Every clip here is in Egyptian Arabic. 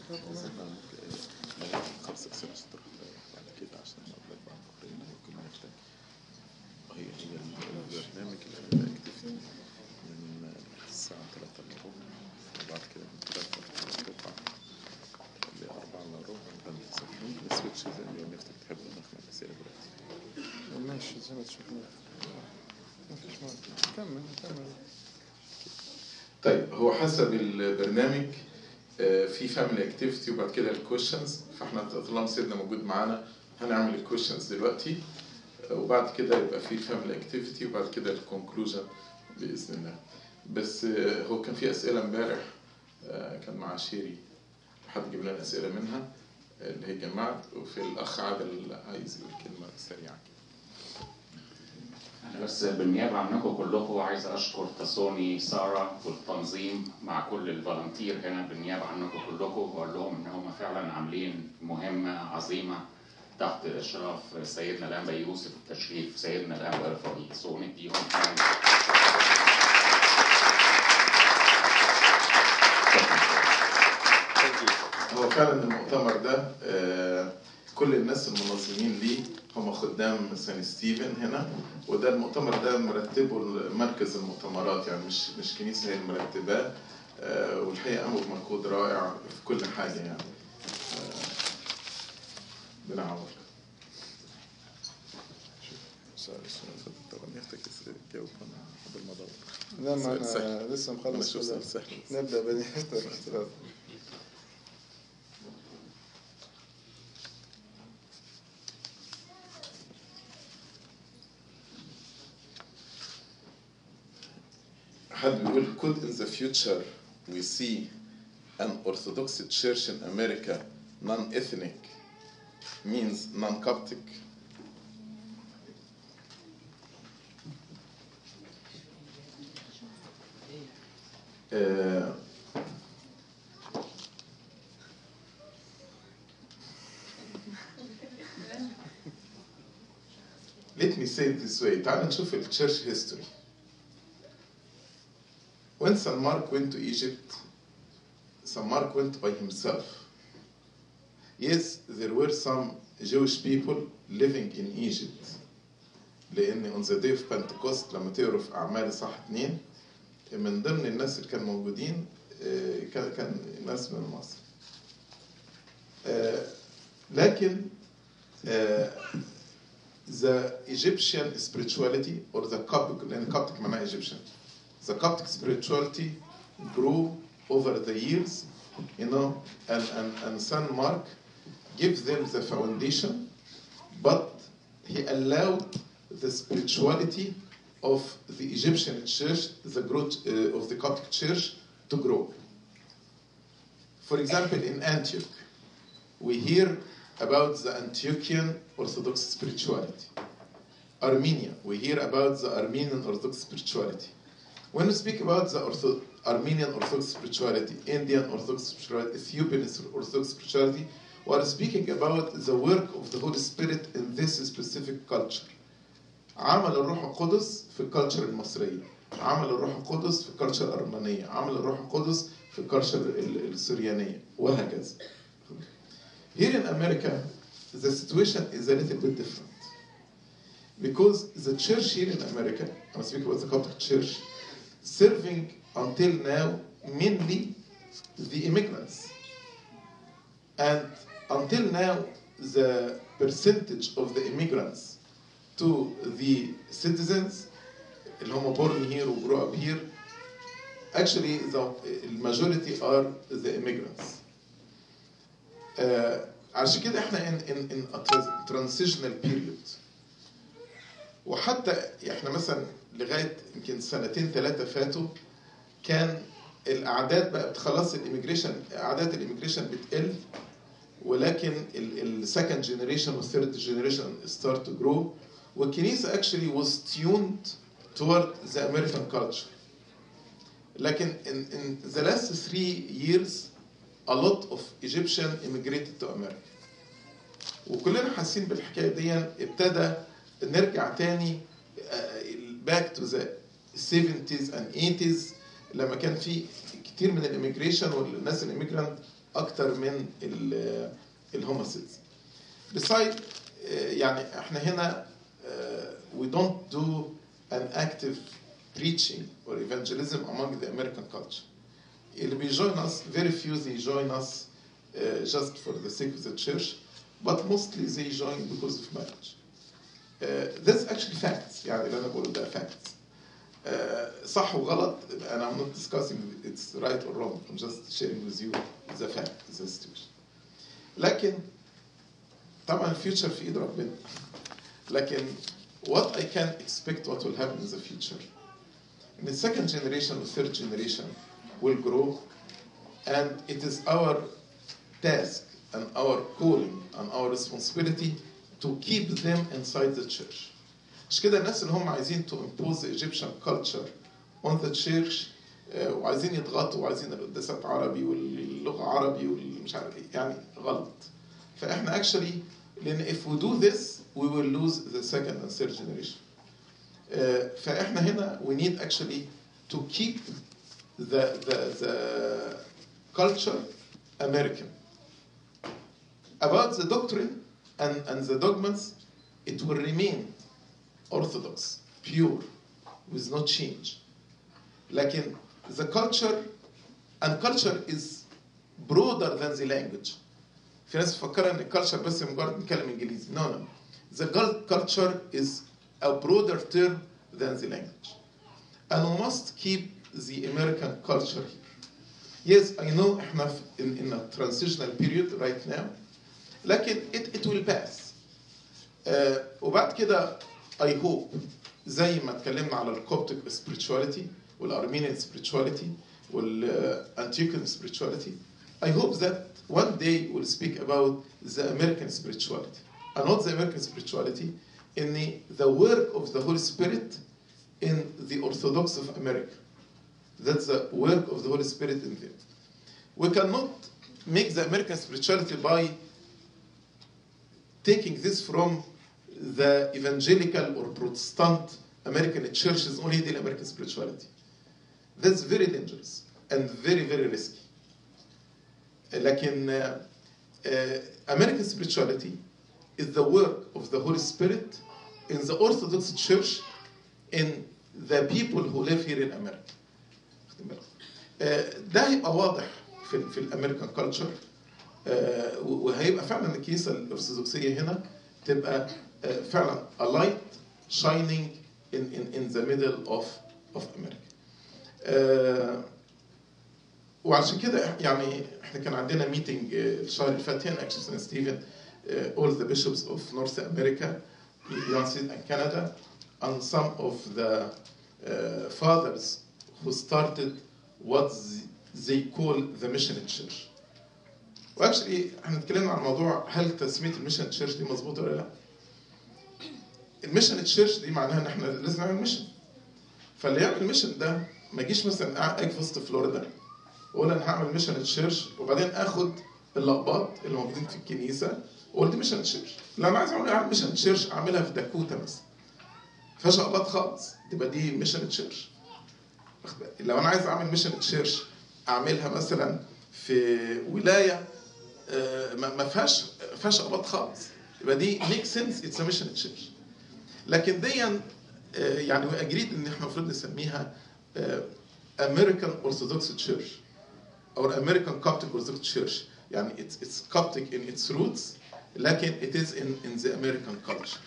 بس احنا ممكن نغير خمسة سمستر بعد كده عشان المبلغ بعد بحرين ممكن نحتاج هي هي البرنامج الاكتيفيتي من الساعة تلاتة إلا ربع وبعد كده من تلاتة إلا ربع لأربعة إلا ربع نبدأ ممكن نسويتش زي ما نفتح تحب ناخد الأسئلة دلوقتي ماشي زي ما تشوف مفيش مانع كمل كمل طيب هو حسب البرنامج آه، في فاميلي اكتيفيتي وبعد كده الكويشنز فاحنا طالما سيدنا موجود معانا هنعمل الكويشنز دلوقتي آه، وبعد كده يبقى في فاميلي اكتيفيتي وبعد كده الكونكلوجن باذن الله بس آه، هو كان في اسئله امبارح آه، كان مع شيري حد جاب لنا اسئله منها آه، اللي هي جمعت وفي الاخ عادل عايز يقول كلمه سريعه أنا بس بالنيابة عنكم كلكم عايز أشكر تصوني سارة والتنظيم مع كل الفولنتير هنا بالنيابة عنكم كلكم وأقول لهم إن هم فعلا عاملين مهمة عظيمة تحت إشراف سيدنا الأنبا يوسف وتشريف سيدنا الأنبا رفاقي سو نديهم هو فعلا المؤتمر ده آه، كل الناس المنظمين ليه هم خدام سان ستيفن هنا وده المؤتمر ده مرتبه مركز المؤتمرات يعني مش مش كنيسه هي المرتباه آه، والحقيقه قاموا بمجهود رائع في كل حاجه يعني آه، بنعوض سؤال السؤال طبعا يحتاج تجاوب أنا قبل ما أدور لا ما سؤال انا سهل. لسه أنا مخلص أشوف كلها. سؤال سهل نبدا بني الاختلاف حد بيقول could in the future we see an Orthodox church in America non-ethnic means non-Coptic آه، Let me say it this way تعال نشوف ال church history When St. Mark went to Egypt, St. Mark went by himself. Yes, there were some Jewish people living in Egypt. لأن on the day of Pentecost لما تقروا في أعمال صح اتنين من ضمن الناس اللي كانوا موجودين آه، كان كان ناس من مصر. آه، لكن آه، the Egyptian spirituality or the Coptic لأن Coptic معناها Egyptian the Coptic spirituality grew over the years, you know, and, and, and San Mark gives them the foundation, but he allowed the spirituality of the Egyptian church, the growth uh, of the Coptic church, to grow. For example, in Antioch, we hear about the Antiochian Orthodox spirituality. Armenia, we hear about the Armenian Orthodox spirituality. When we speak about the Ortho- Armenian Orthodox spirituality, Indian Orthodox spirituality, Ethiopian Orthodox spirituality, we are speaking about the work of the Holy Spirit in this specific culture. عمل الروح القدس في الكالتشر المصرية عمل الروح القدس في الكالتشر الأرمنية عمل الروح القدس في الكالتشر ال- السريانية وهكذا Here in America, the situation is a little bit different. Because the church here in America, I'm speaking about the Coptic church, serving until now mainly the immigrants. And until now, the percentage of the immigrants to the citizens, اللي هم born here or grow up here, actually the majority are the immigrants. آه، عشان كده احنا in, in, in a trans- transitional period. وحتى احنا مثلا لغايه يمكن سنتين ثلاثه فاتوا كان الاعداد بقى خلاص الاميجريشن اعداد الاميجريشن بتقل ولكن السكند جنريشن والثيرد جنريشن ستارت تو جرو والكنيسه actually was tuned toward the American culture لكن in, in the last three years a lot of Egyptian immigrated to America وكلنا حاسين بالحكايه دي ابتدى نرجع تاني باك تو ذا 70s and 80s لما كان في كتير من الاميجريشن والناس الاميجرانت اكتر من الهوموسيدز beside آه، يعني احنا هنا آه، we don't do an active preaching or evangelism among the American culture اللي بيجوين us very few they join us uh, just for the sake of the church but mostly they join because of marriage uh, that's actually facts يعني اللي انا بقوله ده facts uh, صح وغلط and I'm not discussing it's right or wrong I'm just sharing with you the fact the situation لكن طبعا الفيوتشر في ايد ربنا لكن what I can expect what will happen in the future in the second generation or third generation will grow and it is our task and our calling and our responsibility to keep them inside the church مش كده الناس اللي هم عايزين to impose the Egyptian culture on the church آه، وعايزين يضغطوا وعايزين القداسات عربي واللغة عربي والمش عارف ايه يعني غلط فاحنا actually لان if we do this we will lose the second and third generation آه، فاحنا هنا we need actually to keep the the the culture American about the doctrine and, and the dogmas, it will remain orthodox, pure, with no change. لكن the culture, and culture is broader than the language. في ناس مفكرة ان culture بس مجرد نتكلم انجليزي. No, no. The cul- culture is a broader term than the language. And we must keep the American culture here. Yes, I know احنا في- in, in a transitional period right now. لكن it, it will pass. آه وبعد كده I hope زي ما اتكلمنا على الكوبتيك spirituality والارمينيان spirituality والانتيوكان spirituality I hope that one day we'll speak about the American spirituality. And what the American spirituality? In the, the work of the Holy Spirit in the Orthodox of America. That's the work of the Holy Spirit in them. We cannot make the American spirituality by taking this from the evangelical or Protestant American churches, only the American spirituality. That's very dangerous and very, very risky. لكن uh, uh, American spirituality is the work of the Holy Spirit in the Orthodox Church in the people who live here in America. واخدين بالك؟ آه، ده هيبقى واضح في في الامريكان كلتشر وهيبقى فعلا الكنيسه الارثوذكسيه هنا تبقى آه، فعلا a light shining in in in the middle of of America. آه، وعشان كده يعني احنا كان عندنا ميتنج الشهر اللي فات هنا اكشن سان ستيفن all the bishops of North America, United States and Canada, and some of the uh, fathers who started what they call the mission church. واكشلي احنا اتكلمنا عن موضوع هل تسميه الميشن تشيرش دي مظبوطه ولا لا؟ الميشن تشيرش دي معناها ان احنا لازم نعمل ميشن. فاللي يعمل ميشن ده ما يجيش مثلا اجي في وسط فلوريدا واقول انا هعمل ميشن تشيرش وبعدين اخد اللقبات اللي موجودين في الكنيسه واقول دي ميشن تشيرش. لو انا عايز اعمل اعمل ميشن تشيرش اعملها في داكوتا مثلا. فيهاش لقبات خالص تبقى دي ميشن تشيرش. واخد بالك؟ لو انا عايز اعمل ميشن تشيرش اعملها مثلا في ولايه آه، ما ما فيهاش ما فيهاش قباط خالص يبقى دي ميك سنس اتس ميشن تشيرش لكن دي آه، يعني وي اجريد ان احنا المفروض نسميها امريكان اورثودوكس تشيرش او امريكان كوبتيك اورثودوكس تشيرش يعني اتس اتس كوبتيك ان اتس روتس لكن ات از ان ان ذا امريكان كلتشر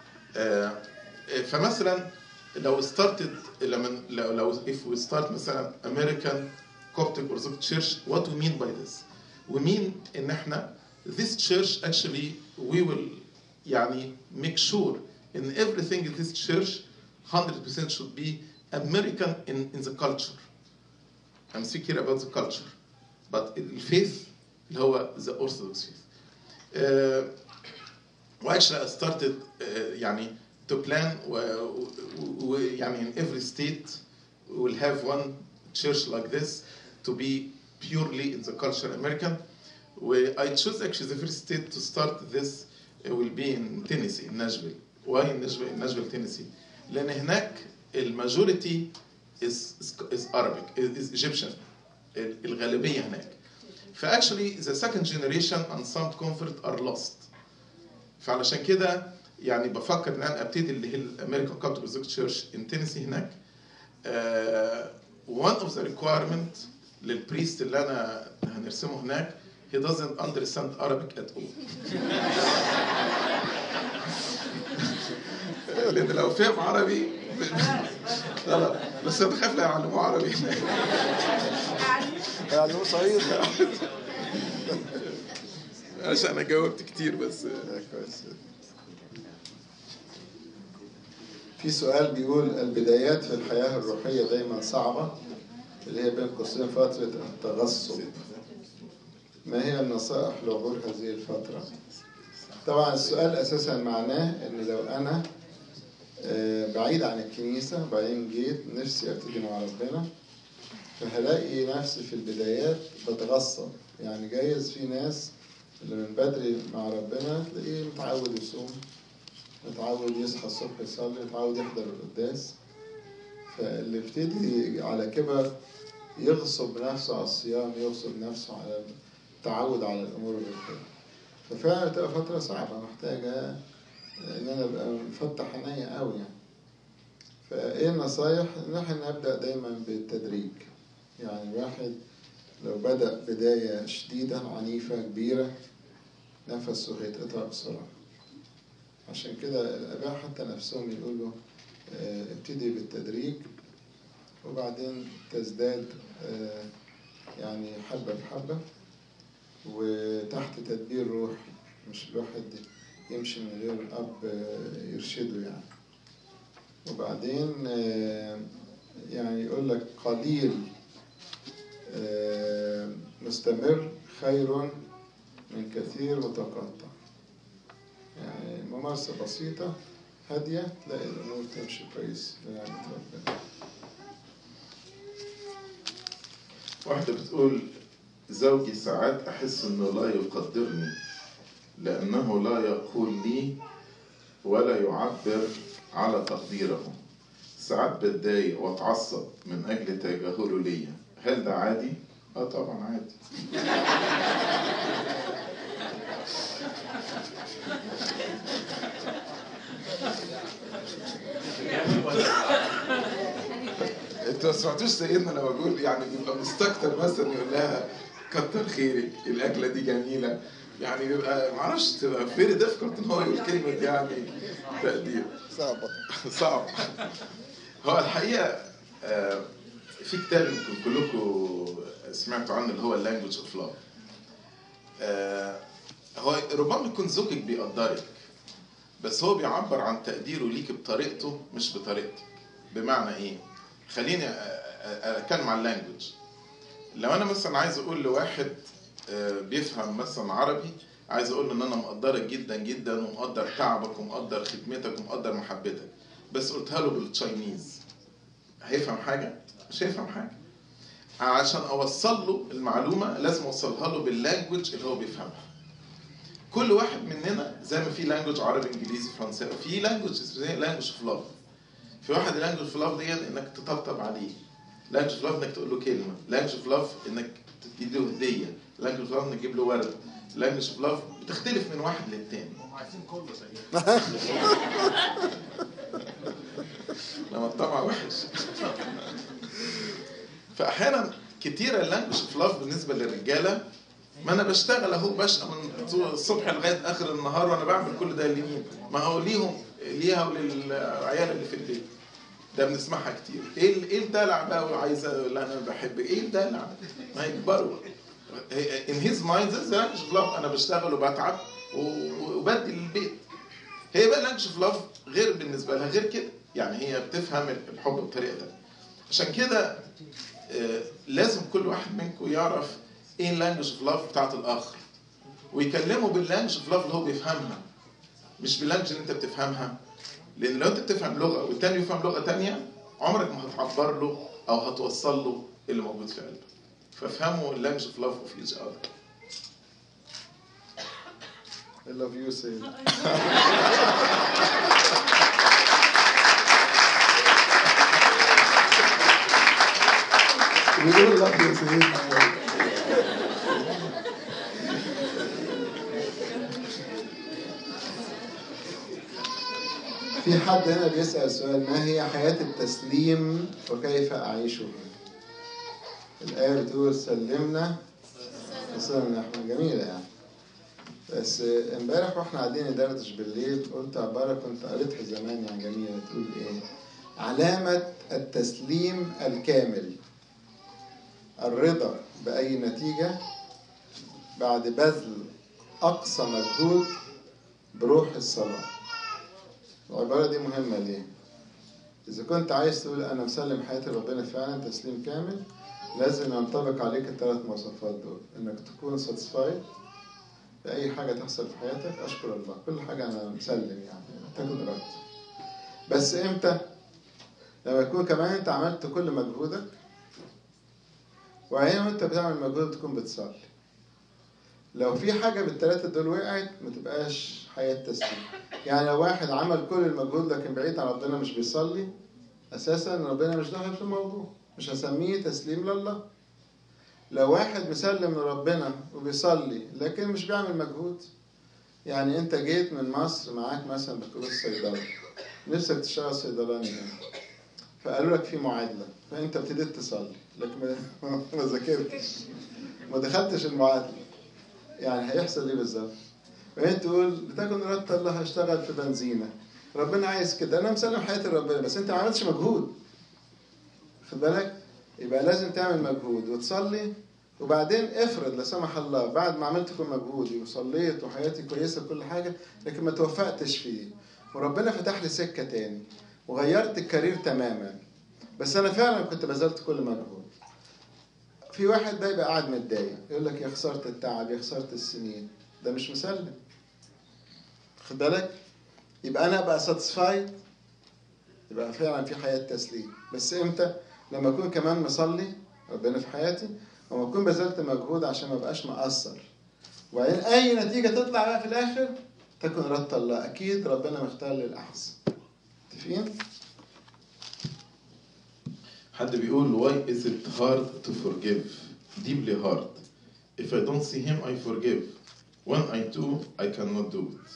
فمثلا لو ستارتد لما لو لو if we start مثلا American Coptic Orthodox Church what we mean by this we mean ان احنا this church actually we will يعني make sure in everything in this church 100% should be American in, in the culture I'm speaking about the culture but الفيث اللي هو the Orthodox faith uh, واكشلي I started uh, يعني to plan ويعني in every state we will have one church like this to be purely in the culture American. We, I chose actually the first state to start this uh, will be in Tennessee, in Nashville. Why in Nashville, in Nashville, Tennessee? لأن هناك الماجوريتي is, is, is Arabic, is, is Egyptian. الغالبية هناك. فاكشولي the second generation and some comfort are lost فعلشان كده يعني بفكر ان انا ابتدي اللي هي الامريكان كابتل بزوك تشيرش ان تينيسي هناك one of the requirement للبريست اللي انا هنرسمه هناك he doesn't understand Arabic at all لان لو فهم عربي غلط بس انا خايف لا يعلموه عربي يعني هو صعيد عشان انا جاوبت كتير بس ده كويس في سؤال بيقول البدايات في الحياة الروحية دايما صعبة اللي هي بين قوسين فترة التغصب ما هي النصائح لعبور هذه الفترة؟ طبعا السؤال أساسا معناه إن لو أنا آه، بعيد عن الكنيسة بعدين جيت نفسي أبتدي مع ربنا فهلاقي نفسي في البدايات بتغصب يعني جايز في ناس اللي من بدري مع ربنا تلاقيه متعود يصوم متعود يصحى الصبح يصلي متعود يحضر القداس فاللي ابتدي على كبر يغصب نفسه على الصيام يغصب نفسه على التعود على الامور الروحيه ففعلا بتبقى فتره صعبه محتاجه ان انا ابقى مفتح عينيا قوي يعني فايه النصايح ان احنا نبدا دايما بالتدريج يعني الواحد لو بدا بدايه شديده عنيفه كبيره نفسه هيتقطع بسرعه عشان كده الآباء حتى نفسهم يقولوا آه، ابتدي بالتدريج وبعدين تزداد آه، يعني حبة بحبة وتحت تدبير روح مش الواحد يمشي من غير الأب آه، يرشده يعني وبعدين آه، يعني يقول لك قليل آه، مستمر خير من كثير متقطع يعني ممارسة بسيطة هادية تلاقي الأمور تمشي كويس بنعمة ربنا واحدة بتقول زوجي ساعات أحس إنه لا يقدرني لأنه لا يقول لي ولا يعبر على تقديره ساعات بتضايق وأتعصب من أجل تجاهله ليا هل ده عادي؟ آه طبعا عادي انتوا ما سمعتوش سيدنا لما بيقول يعني بيبقى مستكتر مثلا يقول لها كتر خيرك الاكله دي جميله يعني بيبقى معرفش تبقى فيري ديفيكولت ان هو يقول كلمه يعني تقدير صعبة صعب هو الحقيقه آه، في كتاب يمكن كلكم سمعتوا عنه اللي هو اللانجوج اوف لاف هو ربما يكون زوجك بيقدرك بس هو بيعبر عن تقديره ليك بطريقته مش بطريقتك بمعنى ايه خليني أ- أ- اتكلم عن اللانجوج لو انا مثلا عايز اقول لواحد آه، بيفهم مثلا عربي عايز اقول له ان انا مقدرك جدا جدا ومقدر تعبك ومقدر خدمتك ومقدر محبتك بس قلتها له بالتشاينيز هيفهم حاجه مش هيفهم حاجه عشان اوصل له المعلومه لازم اوصلها له باللانجوج اللي هو بيفهمها كل واحد مننا زي ما في لانجوج عربي انجليزي فرنساوي في لانجوج اسمها لانجوج اوف لاف في واحد لانجوج اوف لاف ديت انك تطبطب عليه لانجوج اوف لاف انك تقول له كلمه لانجوج اوف لاف انك تدي له هديه لانجوج اوف لاف انك تجيب له ورد لانجوج اوف لاف بتختلف من واحد للتاني هم عايزين كله زينا لما الطمع وحش فاحيانا كتير اللانجوج اوف لاف بالنسبه للرجاله ما انا بشتغل اهو بشقى من طول الصبح لغايه اخر النهار وانا بعمل كل ده لمين؟ ما هو ليهم ليها وللعيال اللي في البيت ده بنسمعها كتير ايه ال- ايه الدلع بقى وعايزه لا انا بحب ايه الدلع؟ ما يكبروا ان هيز مايند ذا لانجوج اوف لاف انا بشتغل وبتعب و- وبدي للبيت هي بقى لانجوج اوف لاف غير بالنسبه لها غير كده يعني هي بتفهم الحب بطريقه تانية عشان كده آه، لازم كل واحد منكم يعرف ايه اللانجوج اوف لاف بتاعت الاخر ويكلمه باللانجوج اوف لاف اللي هو بيفهمها مش باللانجوج اللي انت بتفهمها لان لو انت بتفهم لغه والتاني يفهم لغه تانية عمرك ما هتعبر له او هتوصل له اللي موجود في قلبك فافهموا اللانجوج اوف لاف اوف ايتش اذر I love you سيد بيقول love you يا سيدنا في حد هنا بيسأل سؤال ما هي حياة التسليم وكيف أعيشها؟ الآية بتقول سلمنا وصلنا نحن جميلة يعني بس امبارح واحنا قاعدين ندردش بالليل قلت عبارة كنت قريتها زمان يعني جميلة تقول ايه؟ علامة التسليم الكامل الرضا بأي نتيجة بعد بذل أقصى مجهود بروح الصلاة العبارة دي مهمة ليه؟ إذا كنت عايز تقول أنا مسلم حياتي لربنا فعلا تسليم كامل لازم ينطبق عليك الثلاث مواصفات دول إنك تكون ساتسفايد بأي حاجة تحصل في حياتك أشكر الله كل حاجة أنا مسلم يعني تاخد راحتي بس إمتى؟ لما يكون كمان أنت عملت كل مجهودك وعين وأنت بتعمل مجهود تكون بتصلي لو في حاجة بالثلاثة دول وقعت ما تبقاش حياة تسليم يعني لو واحد عمل كل المجهود لكن بعيد عن ربنا مش بيصلي أساسا ربنا مش داخل في الموضوع مش هسميه تسليم لله لو واحد مسلم لربنا وبيصلي لكن مش بيعمل مجهود يعني انت جيت من مصر معاك مثلا بكالوريوس صيدله نفسك تشتغل صيدلاني هنا فقالوا لك في معادله فانت ابتديت تصلي لكن ما- ما ذاكرتش ما دخلتش المعادله يعني هيحصل ايه بالظبط؟ وانت تقول بتاكل مرات الله هشتغل في بنزينه ربنا عايز كده انا مسلم حياتي لربنا بس انت ما عملتش مجهود خد بالك يبقى لازم تعمل مجهود وتصلي وبعدين افرض لا سمح الله بعد ما عملت كل مجهودي وصليت وحياتي كويسه وكل حاجه لكن ما توفقتش فيه وربنا فتح لي سكه تاني وغيرت الكارير تماما بس انا فعلا كنت بذلت كل مجهود في واحد ده يبقى قاعد متضايق يقول لك يا خساره التعب يا خساره السنين ده مش مسلم خد بالك يبقى انا ابقى ساتسفايد يبقى فعلا في حياه تسليم بس امتى لما اكون كمان مصلي ربنا في حياتي وما اكون بذلت مجهود عشان ما ابقاش مقصر وبعدين اي نتيجه تطلع بقى في الاخر تكون رد الله اكيد ربنا مختار للاحسن متفقين حد بيقول why is it hard to forgive deeply hard if I don't see him I forgive when I do I cannot do it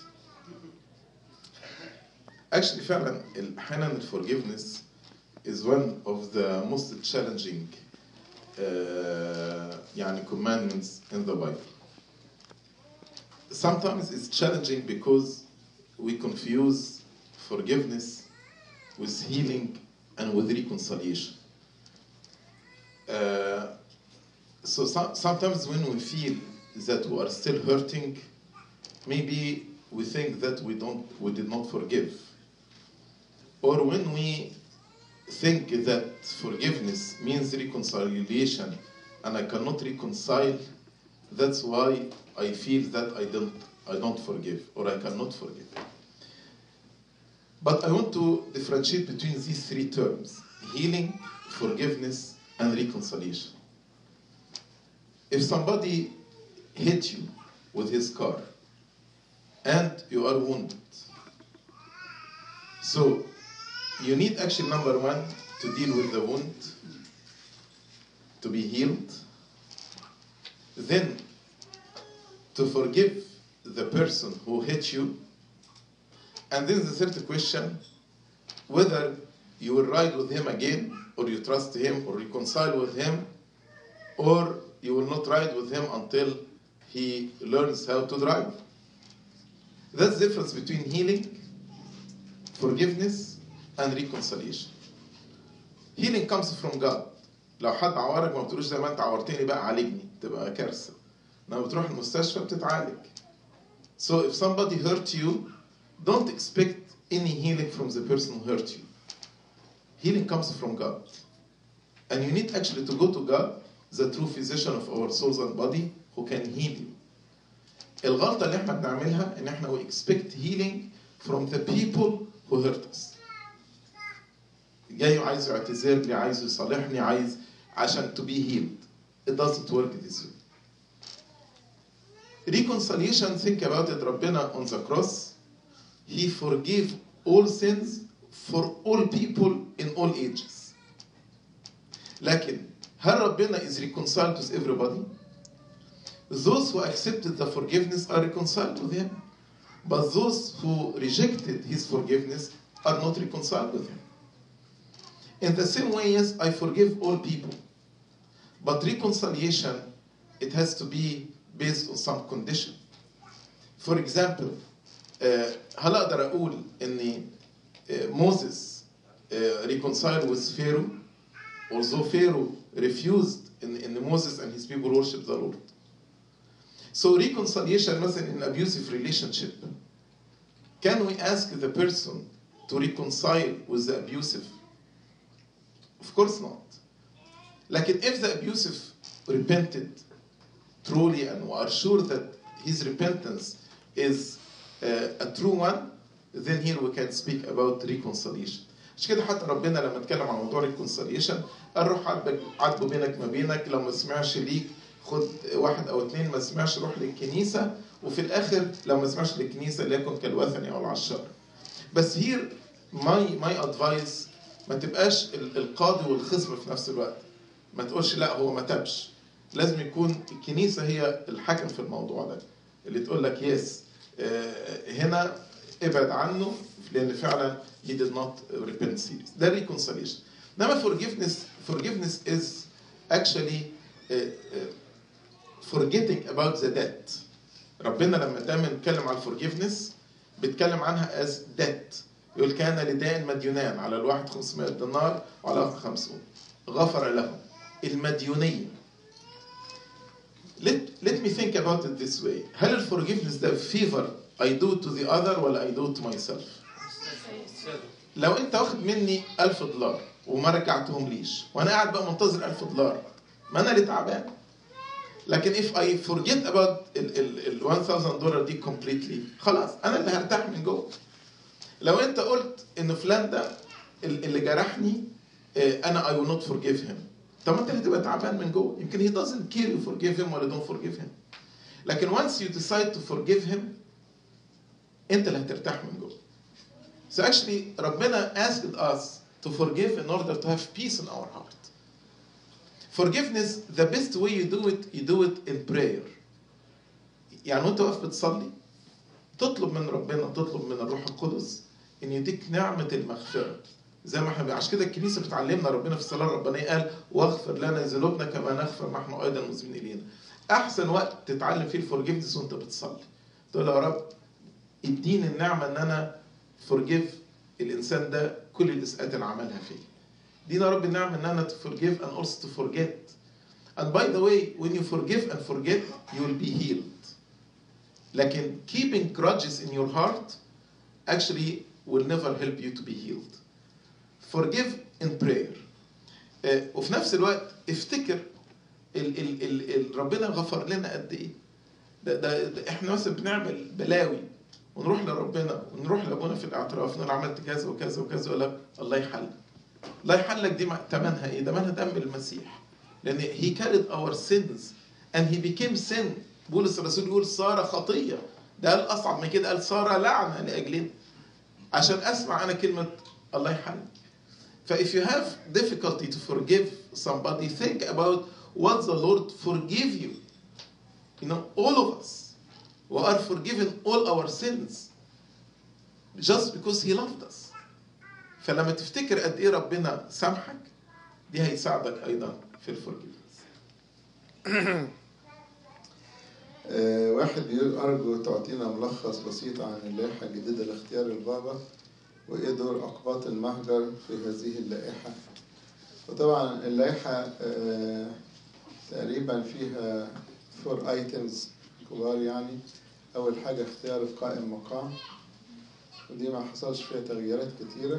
actually فعلا احيانا ال forgiveness is one of the most challenging uh, يعني commandments in the Bible sometimes it's challenging because we confuse forgiveness with healing and with reconciliation uh, so some, sometimes when we feel that we are still hurting, maybe we think that we don't, we did not forgive, or when we think that forgiveness means reconciliation, and I cannot reconcile, that's why I feel that I don't, I don't forgive, or I cannot forgive. But I want to differentiate between these three terms healing, forgiveness, and reconciliation. If somebody hit you with his car and you are wounded, so you need actually, number one, to deal with the wound, to be healed, then to forgive the person who hit you, and then the third question whether you will ride with him again, or you trust him, or reconcile with him, or you will not ride with him until he learns how to drive. That's the difference between healing, forgiveness, and reconciliation. Healing comes from God. لو حد عورك ما بتقولوش زي ما انت عورتني بقى عالجني تبقى كارثه. لما بتروح المستشفى بتتعالج. So if somebody hurt you, don't expect any healing from the person who hurt you. Healing comes from God. And you need actually to go to God, the true physician of our souls and body, who can heal you. الغلطة اللي احنا بنعملها ان احنا we expect healing from the people who hurt us. جاي وعايز يعتذر لي عايز يصالحني عايز عشان to be healed. It doesn't work this way. Reconciliation, think about it, ربنا on the cross, he forgave all sins for all people in all ages. لكن هل ربنا is reconciled with everybody؟ those who accepted the forgiveness are reconciled with him. But those who rejected his forgiveness are not reconciled with him. In the same way, yes, I forgive all people. But reconciliation, it has to be based on some condition. For example, uh, هل اقدر اقول ان uh, Moses uh, reconciled with Pharaoh although Pharaoh refused in, in Moses and his people worship the Lord. So reconciliation مثلا in abusive relationship. Can we ask the person to reconcile with the abusive? Of course not. Like if the abusive repented truly and are sure that his repentance is uh, a true one, then here we can speak about reconciliation. مش كده حتى ربنا لما اتكلم عن موضوع reconciliation قال روح عاتبك عاتبه بينك ما بينك لو ما سمعش ليك خد واحد او اتنين ما سمعش روح للكنيسه وفي الاخر لو ما سمعش للكنيسه ليكن كالوثني او العشار. بس هير ماي ماي ادفايس ما تبقاش ال- القاضي والخصم في نفس الوقت. ما تقولش لا هو ما تابش. لازم يكون الكنيسه هي الحاكم في الموضوع ده. اللي تقول لك يس هنا ابعد عنه لان فعلا he did not repent serious. ده reconciliation. انما forgiveness forgiveness is actually uh, uh, forgetting about the debt. ربنا لما دايما يتكلم على forgiveness بيتكلم عنها as debt. يقول كان لدائن مديونان على الواحد 500 دينار وعلى الآخر 50 غفر لهم المديونية let, let me think about it this way هل الفورجيفنس ده favor I do to the other ولا I do to myself لو انت واخد مني 1000 دولار وما رجعتهم ليش وانا قاعد بقى منتظر 1000 دولار ما انا اللي تعبان لكن if I forget about ال ال ال 1000 دولار دي completely خلاص انا اللي هرتاح من جوه لو انت قلت ان فلان ده ال- اللي جرحني آه، انا I will not forgive him طب ما انت اللي هتبقى تعبان من جوه يمكن he doesn't care you forgive him ولا don't forgive him لكن once you decide to forgive him انت اللي هترتاح من جوه So actually ربنا asked us to forgive in order to have peace in our heart. Forgiveness, the best way you do it, you do it in prayer. يعني وانت واقف بتصلي تطلب من ربنا تطلب من الروح القدس ان يديك نعمة المغفرة زي ما احنا عشان كده الكنيسة بتعلمنا ربنا في الصلاة الربانية قال واغفر لنا ذنوبنا كما نغفر نحن ايضا المذنبين الينا. احسن وقت تتعلم فيه الفورجيفنس وانت بتصلي. تقول يا رب اديني النعمة ان انا forgive الانسان ده كل الاساءات اللي عملها فيا. ادينا يا رب النعمة ان انا to forgive and also to forget. And by the way, when you forgive and forget, you will be healed. لكن keeping grudges in your heart actually will never help you to be healed. Forgive in prayer. آه، وفي نفس الوقت افتكر ال ال ال ال ربنا غفر لنا قد ايه. ده, ده, ده احنا مثلا بنعمل بلاوي ونروح لربنا ونروح لابونا في الاعتراف نقول عملت كذا وكذا وكذا يقول لك الله يحلك. الله يحلك دي مع- تمنها ايه؟ تمنها دم المسيح. لان he carried our sins and he became sin. بولس الرسول يقول صار خطيه. ده قال اصعب من كده قال صار لعنه لاجلنا. عشان اسمع انا كلمه الله يحلك. ف if you have difficulty to forgive somebody think about what the Lord forgive you. You know, all of us we are forgiven all our sins just because he loved us. فلما تفتكر قد ايه ربنا سامحك دي هيساعدك ايضا في الفورجيفنس. آه، واحد بيقول أرجو تعطينا ملخص بسيط عن اللائحة الجديدة لاختيار البابا وإيه دور أقباط المهجر في هذه اللائحة وطبعا اللائحة آه، تقريبا فيها فور ايتمز كبار يعني أول حاجة اختيار القائم مقام ودي ما حصلش فيها تغييرات كتيرة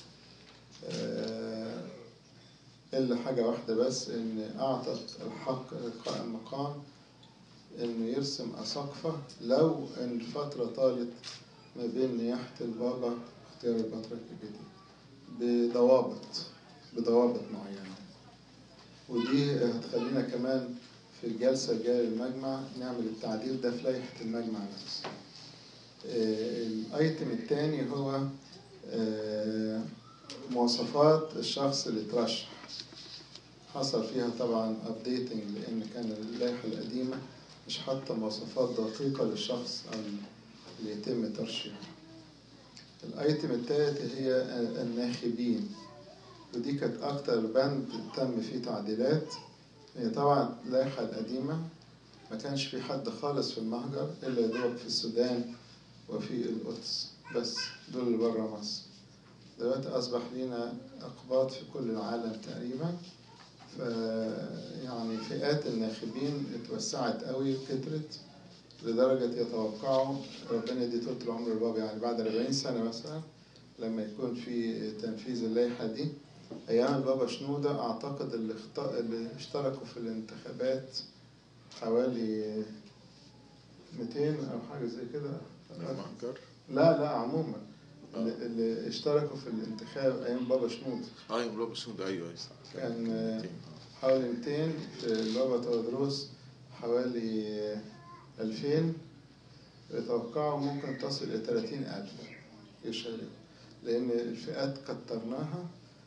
آه، إلا حاجة واحدة بس إن أعطت الحق للقائم مقام انه يرسم اساقفه لو ان الفتره طالت ما بين نياحه البابا واختيار البطريرك الجديد بضوابط بضوابط معينه ودي هتخلينا كمان في الجلسه الجايه للمجمع نعمل التعديل ده في لائحه المجمع نفسه آه، الايتم الثاني هو آه، مواصفات الشخص اللي ترشح حصل فيها طبعا ابديتنج لان كان اللائحه القديمه مش حاطة مواصفات دقيقة للشخص اللي يتم ترشيحه الايتم التالت هي الناخبين ودي كانت اكتر بند تم فيه تعديلات هي طبعا اللائحة القديمة ما كانش في حد خالص في المهجر الا يدوب في السودان وفي القدس بس دول اللي بره مصر دلوقتي اصبح لينا اقباط في كل العالم تقريبا ف يعني فئات الناخبين اتوسعت قوي وكترت لدرجة يتوقعوا ربنا يدي طول العمر لبابا يعني بعد 40 سنة مثلا لما يكون في تنفيذ اللائحة دي أيام البابا شنودة أعتقد اللي, اخت... اللي اشتركوا في الانتخابات حوالي 200 أو حاجة زي كده المهجر لا لا عموما اللي, اللي اشتركوا في الانتخاب أيام بابا شنودة اه يوم بابا شنودة ايوه ايوه صح كان 200 آه. حوالي 200 في البابا تودروس حوالي 2000 يتوقعوا ممكن تصل إلى 30000 يشاركوا لأن الفئات كترناها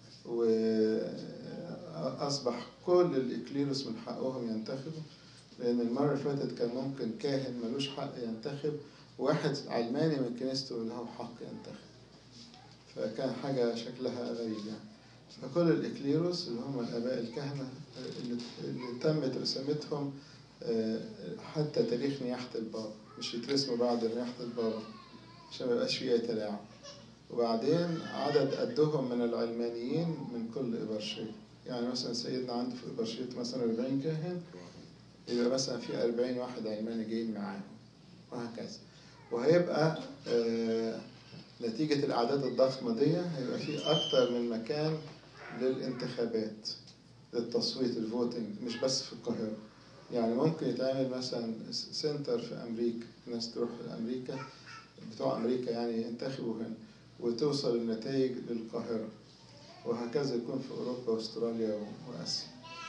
وأصبح كل الإكليروس من حقهم ينتخبوا لأن المرة اللي فاتت كان ممكن كاهن ملوش حق ينتخب واحد علماني من كنيسته له حق ينتخب فكان حاجة شكلها غريب يعني فكل الإكليروس اللي هم الآباء الكهنة اللي, اللي تمت رسامتهم حتى تاريخ نياحة البابا مش يترسموا بعد نياحة البابا عشان ما يبقاش فيه أي تلاعب وبعدين عدد قدهم من العلمانيين من كل إبرشية يعني مثلا سيدنا عنده في إبرشية مثلا 40 كاهن يبقى مثلا في 40 واحد علماني جايين معاهم وهكذا وهيبقى آه نتيجة الأعداد الضخمة دي هيبقى في أكتر من مكان للانتخابات للتصويت الفوتنج مش بس في القاهرة يعني ممكن يتعمل مثلا سنتر في أمريكا الناس تروح لأمريكا بتوع أمريكا يعني ينتخبوا هنا وتوصل النتائج للقاهرة وهكذا يكون في أوروبا وأستراليا وآسيا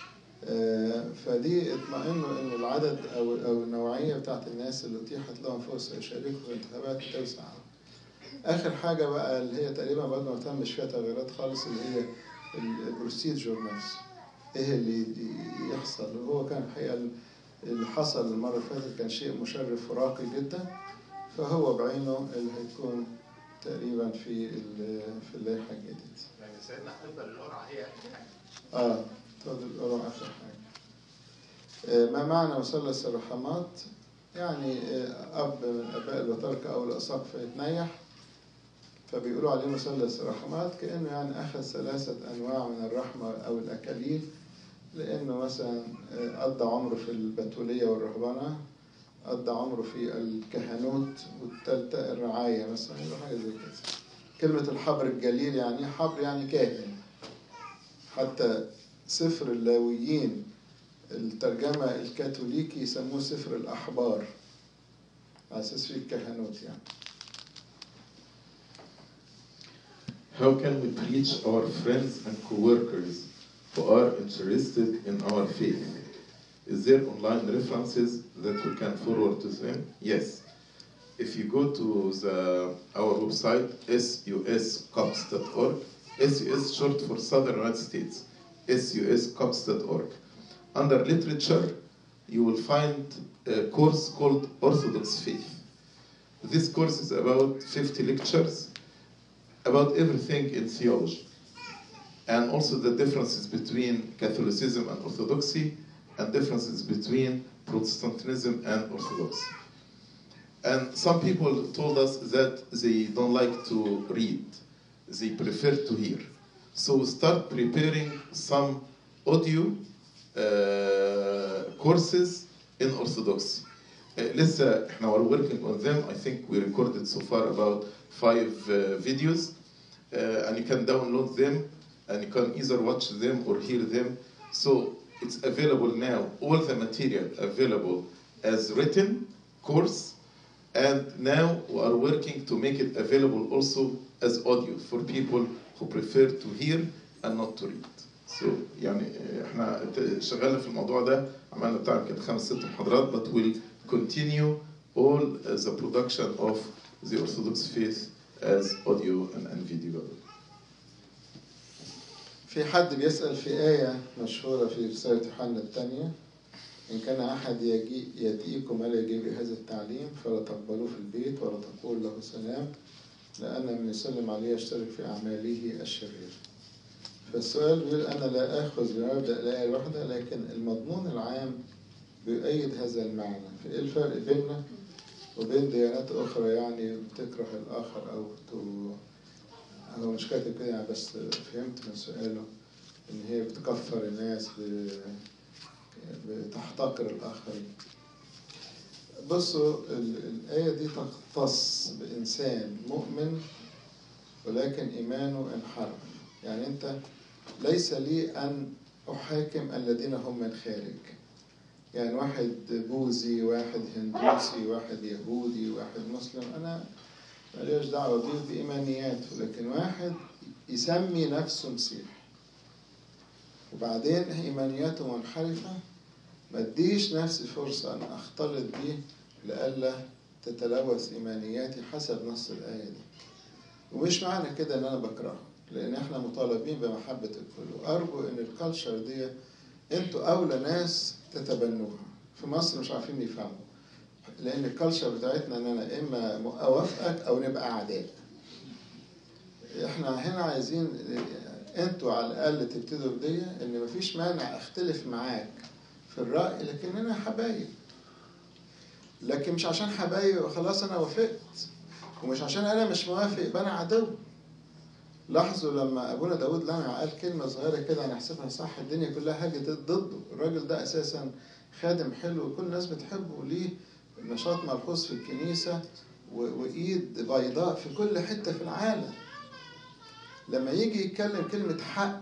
فدي اطمئنوا ان العدد او او النوعيه بتاعت الناس اللي اتيحت لهم فرصه يشاركوا في الانتخابات توسع اخر حاجه بقى اللي هي تقريبا برضه ما تمش فيها تغييرات خالص اللي هي البروسيجر نفسه ايه اللي يحصل وهو كان الحقيقه اللي حصل المره اللي فاتت كان شيء مشرف وراقي جدا فهو بعينه اللي هيكون تقريبا في في اللائحه الجديده. يعني سيدنا هتفضل القرعه هي اه تفضل القرعه اخر حاجه. ما معنى مثلث الرحمات؟ يعني اب من اباء البطاركه او الاساقفه يتنيح فبيقولوا عليه مثلث الرحمات كانه يعني اخذ ثلاثه انواع من الرحمه او الاكاليل لانه مثلا قضى عمره في البتوليه والرهبنه قضى عمره في الكهنوت والثالثه الرعايه مثلا حاجه زي كده كلمه الحبر الجليل يعني حبر يعني كاهن حتى سفر اللاويين الترجمه الكاثوليكي يسموه سفر الاحبار على اساس فيه الكهنوت يعني How can we reach our friends and co-workers who are interested in our faith? Is there online references that we can forward to them? Yes. If you go to the, our website, suscops.org, SUS short for Southern United States, suscops.org. Under literature, you will find a course called Orthodox Faith. This course is about 50 lectures about everything in theology and also the differences between Catholicism and Orthodoxy and differences between Protestantism and Orthodoxy. And some people told us that they don't like to read, they prefer to hear. So we start preparing some audio uh, courses in Orthodoxy. Uh, لسه احنا we're working on them. I think we recorded so far about five uh, videos, uh, and you can download them, and you can either watch them or hear them. So it's available now. All the material available as written course, and now we are working to make it available also as audio for people who prefer to hear and not to read. So يعني احنا شغالين في الموضوع ده عملنا بتاع كده خمس ست محاضرات but we'll continue all the production of the Orthodox faith as audio and, and video. في حد بيسأل في آية مشهورة في رسالة يوحنا الثانية إن كان أحد يجي يأتيكم ولا يجيب هذا التعليم فلا تقبلوه في البيت ولا تقول له سلام لأن من يسلم عليه يشترك في أعماله الشريرة فالسؤال بيقول أنا لا آخذ بمبدأ الآية الواحدة لكن المضمون العام بيؤيد هذا المعنى فإيه الفرق بيننا وبين ديانات أخرى يعني بتكره الآخر أو تو... هو مش كاتب كده يعني بس فهمت من سؤاله إن هي بتكفر الناس ب... بتحتقر الآخرين بصوا ال- الآية دي تختص بإنسان مؤمن ولكن إيمانه انحرف يعني أنت ليس لي أن أحاكم الذين هم من خارج يعني واحد بوذي واحد هندوسي واحد يهودي واحد مسلم أنا ماليش دعوة بيه بإيمانياته لكن واحد يسمي نفسه مسيح وبعدين إيمانياته منحرفة ما اديش نفسي فرصة أن أختلط بيه لئلا تتلوث إيمانياتي حسب نص الآية دي ومش معنى كده إن أنا بكرهه لأن إحنا مطالبين بمحبة الكل وأرجو إن الكالتشر دي أنتوا أولى ناس تتبنوها في مصر مش عارفين يفهموا لأن الكالتشر بتاعتنا إن أنا إما أوافقك أو نبقى أعداء إحنا هنا عايزين أنتوا على الأقل تبتدوا بدي إن مفيش مانع أختلف معاك في الرأي لكننا حبايب لكن مش عشان حبايب يبقى خلاص أنا وافقت ومش عشان أنا مش موافق يبقى أنا عدو لاحظوا لما أبونا داود لمع قال كلمة صغيرة كده هنحسبها صح الدنيا كلها هاجت ضده الراجل ده أساسا خادم حلو وكل الناس بتحبه وليه نشاط ملحوظ في الكنيسة و- وإيد بيضاء في كل حتة في العالم لما يجي يتكلم كلمة حق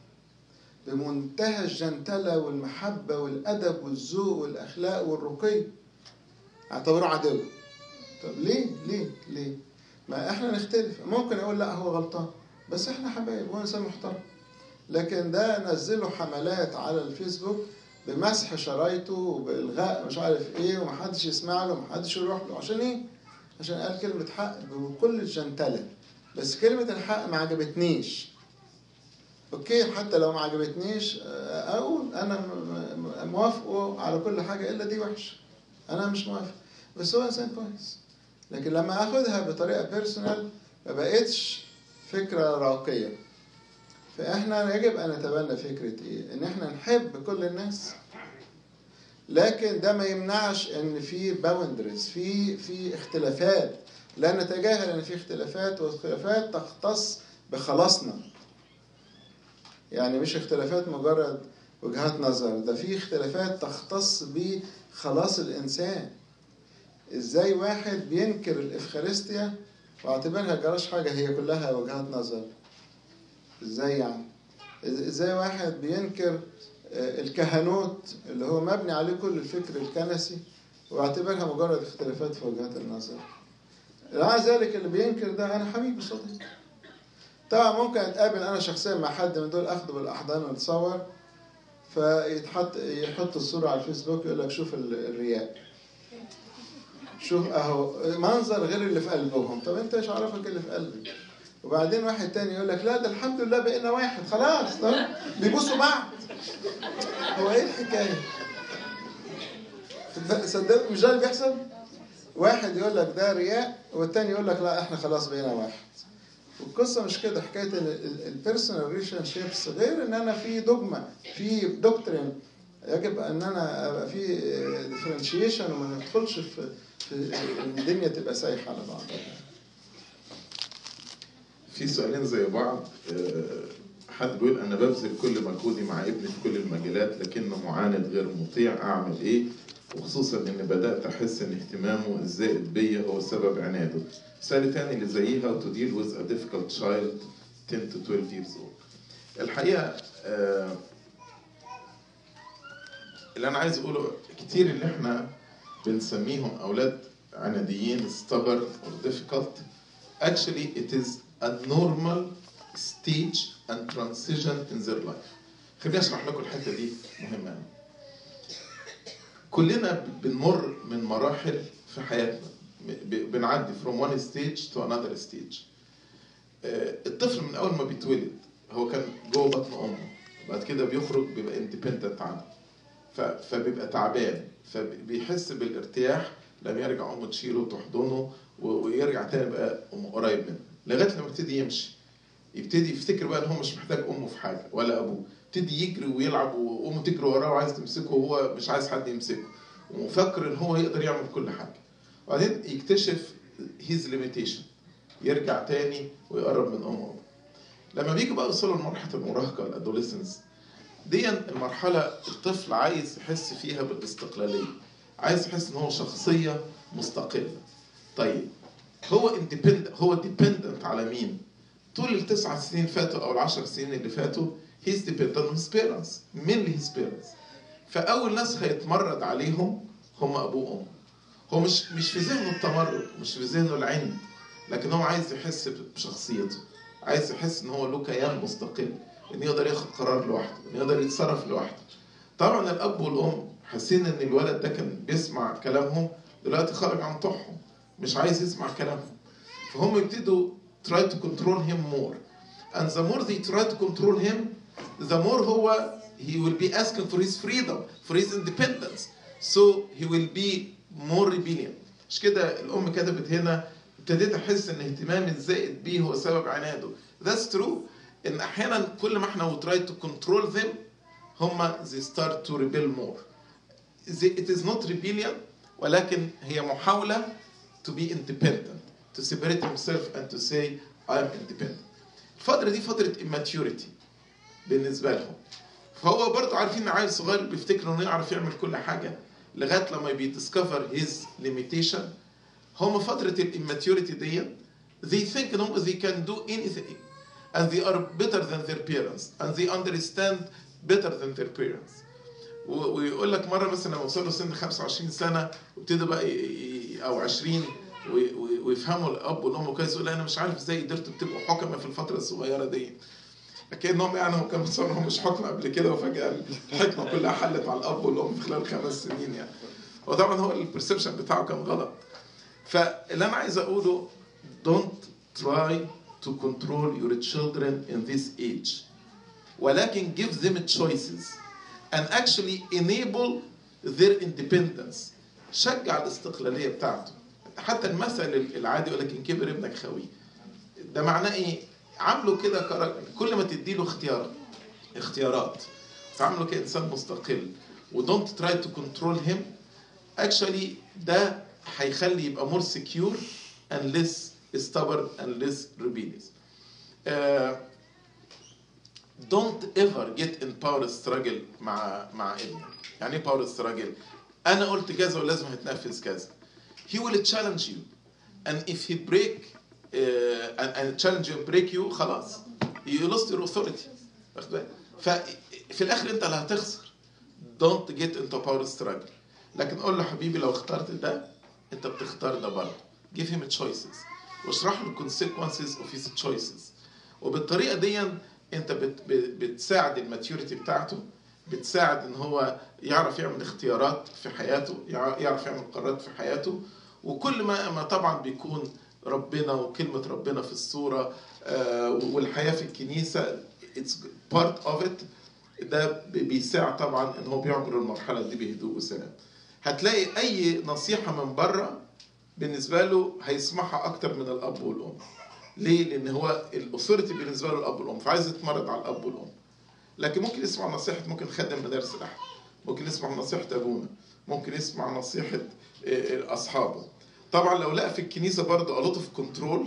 بمنتهى الجنتلة والمحبة والأدب والذوق والأخلاق والرقي اعتبره عدو طب ليه ليه ليه ما احنا نختلف ممكن اقول لا هو غلطان بس احنا حبايب هو انسان محترم لكن ده نزله حملات على الفيسبوك بمسح شرايطه وبالغاء مش عارف ايه ومحدش يسمع له ومحدش يروح له عشان ايه عشان قال كلمة حق بكل الجنتلة بس كلمة الحق ما عجبتنيش اوكي حتى لو ما عجبتنيش آه، اقول انا م- م- موافقه على كل حاجه الا دي وحشه انا مش موافق بس هو انسان كويس لكن لما اخدها بطريقه بيرسونال ما بقتش فكره راقيه فاحنا يجب ان نتبنى فكره ايه ان احنا نحب كل الناس لكن ده ما يمنعش ان في باوندريز في في اختلافات لا نتجاهل ان في اختلافات واختلافات تختص بخلاصنا يعني مش اختلافات مجرد وجهات نظر ده في اختلافات تختص بخلاص الانسان ازاي واحد بينكر الافخارستيا واعتبرها جراش حاجه هي كلها وجهات نظر ازاي يعني ازاي واحد بينكر آه، الكهنوت اللي هو مبني عليه كل الفكر الكنسي واعتبرها مجرد اختلافات في وجهات النظر مع ذلك اللي بينكر ده انا حبيبي صديق طبعا ممكن اتقابل انا شخصيا مع حد من دول اخده بالاحضان ونتصور فيتحط يحط الصوره على الفيسبوك يقول لك شوف ال- الرياء شوف اهو منظر غير اللي في قلبهم طب انت ايش عرفك اللي في قلبي وبعدين واحد تاني يقول لك لا ده الحمد لله بقينا واحد خلاص طب بيبصوا بعض هو ايه الحكايه صدق مش ده اللي بيحصل واحد يقول لك ده رياء والتاني يقول لك لا احنا خلاص بقينا واحد والقصه مش كده حكايه البيرسونال ريليشن شيبس غير ان انا في دوجما في دوكترين يجب ان انا ابقى في ديفرنشيشن وما ندخلش في في ان الدنيا تبقى سايحه على بعضها في سؤالين زي بعض آه، حد بيقول انا ببذل كل مجهودي مع ابني في كل المجالات لكنه معاند غير مطيع اعمل ايه وخصوصا ان بدات احس ان اهتمامه الزائد بيا هو سبب عناده سؤال تاني اللي زيها to deal with a difficult child 10 to 12 years old الحقيقه آه، اللي انا عايز اقوله كتير اللي احنا بنسميهم اولاد عناديين stubborn or difficult actually it is a normal stage and transition in their life خليني اشرح لكم الحته دي مهمه قوي كلنا بنمر من مراحل في حياتنا ب- بنعدي from one stage to another stage آه، الطفل من اول ما بيتولد هو كان جوه بطن امه بعد كده بيخرج بيبقى independent عنها ف- فبيبقى تعبان فبيحس بالارتياح لما يرجع امه تشيله وتحضنه و- ويرجع تاني يبقى أمه قريب منه لغايه لما يبتدي يمشي يبتدي يفتكر بقى ان هو مش محتاج امه في حاجه ولا ابوه يبتدي يجري ويلعب وامه تجري وراه وعايز تمسكه وهو مش عايز حد يمسكه ومفكر ان هو يقدر يعمل كل حاجه وبعدين يكتشف هيز ليميتيشن يرجع تاني ويقرب من امه لما بيجي بقى يوصلوا لمرحله المراهقه الادوليسنس دي المرحله الطفل عايز يحس فيها بالاستقلاليه عايز يحس ان هو شخصيه مستقله طيب هو اندبندنت هو ديبندنت على مين طول التسع سنين فاتوا او العشر سنين اللي فاتوا he's dependent on his parents mainly his parents فاول ناس هيتمرد عليهم هم ابوه وامه هو مش مش في ذهنه التمرد مش في ذهنه العند لكن هو عايز يحس بشخصيته عايز يحس ان هو له كيان مستقل ان يقدر ياخد قرار لوحده ان يقدر يتصرف لوحده طبعا الاب والام حاسين ان الولد ده كان بيسمع كلامهم دلوقتي خرج عن طوعهم مش عايز يسمع كلامهم فهم يبتدوا try to control him more and the more they try to control him the more هو he will be asking for his freedom for his independence so he will be more rebellion مش كده الام كتبت هنا ابتديت احس ان اهتمامي الزائد بيه هو سبب عناده that's true ان احيانا كل ما احنا we try to control them هم they start to rebel more They- it is not rebellion ولكن هي محاولة to be independent to separate himself and to say I am independent الفترة دي فترة immaturity بالنسبة لهم فهو برضه عارفين ان عيل صغير بيفتكر انه يعرف يعمل كل حاجة لغاية لما بيدiscover his limitation هم فترة الاماتيوريتي دي they think انهم they can do anything and they are better than their parents and they understand better than their parents و- ويقول لك مره مثلا لما وصلوا سن 25 سنه وابتدوا بقى ي- ي- او 20 وي- وي- ويفهموا الاب والام كويس يقول انا مش عارف ازاي قدرتوا تبقوا حكمه في الفتره الصغيره دي لكنهم يعني هم كانوا متصورهم مش حكمه قبل كده وفجاه الحكمه كلها حلت على الاب والام في خلال خمس سنين يعني وطبعا هو البرسبشن بتاعه كان غلط فاللي انا عايز اقوله don't try to control your children in this age ولكن give them choices and actually enable their independence شجع الاستقلالية بتاعته حتى المثل العادي يقول لك ان كبر ابنك خويه ده معناه ايه عامله كده كراجل كل ما تديله اختيار اختيارات تعامله كانسان مستقل ودونت تراي تو كنترول هيم اكشولي ده هيخلي يبقى مور سكيور and less stubborn and less rebellious. Uh, don't ever get in power struggle مع مع ابنك. يعني ايه power struggle؟ انا قلت كذا ولازم هتنفذ كذا. He will challenge you and if he break uh, and, and challenge you and break you خلاص you lost your authority. واخد بالك؟ ففي الاخر انت اللي هتخسر. Don't get into power struggle. لكن قول له حبيبي لو اخترت ده انت بتختار ده برضه. Give him choices. واشرح له consequences of his choices. وبالطريقه دي انت بت بتساعد الماتيوريتي بتاعته بتساعد ان هو يعرف يعمل اختيارات في حياته يعرف يعمل قرارات في حياته وكل ما ما طبعا بيكون ربنا وكلمه ربنا في الصوره والحياه في الكنيسه it's part of it ده بيساعد طبعا ان هو بيعبر المرحله دي بهدوء وسلام هتلاقي اي نصيحه من بره بالنسبه له هيسمعها اكتر من الاب والام ليه؟ لان هو الاثوريتي بالنسبه له الاب والام فعايز يتمرد على الاب والام لكن ممكن يسمع نصيحه ممكن خادم مدارس الاحد ممكن يسمع نصيحه ابونا ممكن يسمع نصيحه اصحابه طبعا لو لقى في الكنيسه برضه الوت اوف كنترول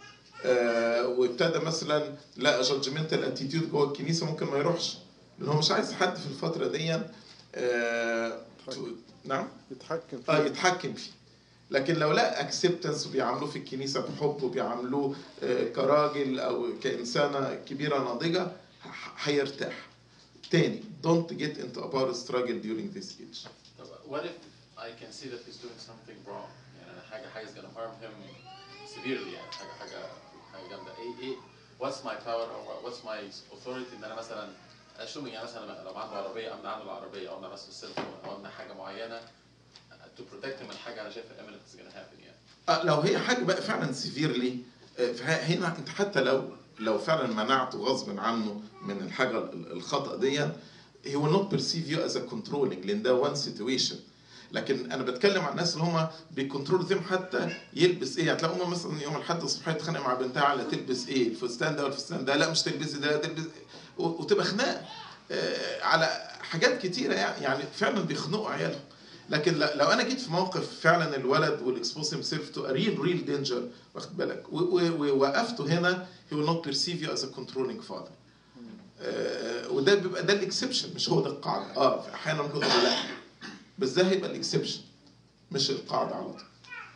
وابتدى مثلا لقى جادجمنتال اتيتيود جوه الكنيسه ممكن ما يروحش لان هو مش عايز حد في الفتره دي آه نعم يتحكم اه يتحكم فيه لكن لو لقى اكسبتنس وبيعاملوه في الكنيسه بحب وبيعاملوه كراجل او كانسانه كبيره ناضجه هيرتاح تاني don't get into a power struggle during this age What if I can see that he's doing something wrong يعني حاجة حاجة is gonna harm him severely يعني حاجة حاجة حاجة جامدة ايه ايه what's my power or what's my authority ان انا مثلا assuming يعني مثلا لو عنده عربية امنع عنه العربية او امنع بس السيلفون او امنع حاجة معينة to protect him من حاجة انا شايفها imminent is gonna happen يعني آه لو هي حاجه بقى فعلا سيفيرلي هنا انت حتى لو لو فعلا منعته غصب عنه من الحاجه الخطا دي he will not perceive you as a controlling لان ده one situation لكن انا بتكلم عن الناس اللي هم بيكنترول ذيم حتى يلبس ايه هتلاقوا امه مثلا يوم الاحد الصبح يتخانق مع بنتها على تلبس ايه الفستان ده ولا الفستان ده لا مش تلبسي ده تلبس و- وتبقى خناقه آه، على حاجات كتيره يعني يعني فعلا بيخنقوا عيالهم لكن ل- لو انا جيت في موقف فعلا الولد والاكسبوز هيم سيلف تو ريل ريل دينجر واخد بالك و- و- ووقفته هنا he will not perceive you as a controlling father آه، وده بيبقى ده الاكسبشن مش هو ده القاعده اه في احيانا ممكن أقول لا بس ده هيبقى الاكسبشن مش القاعده على طول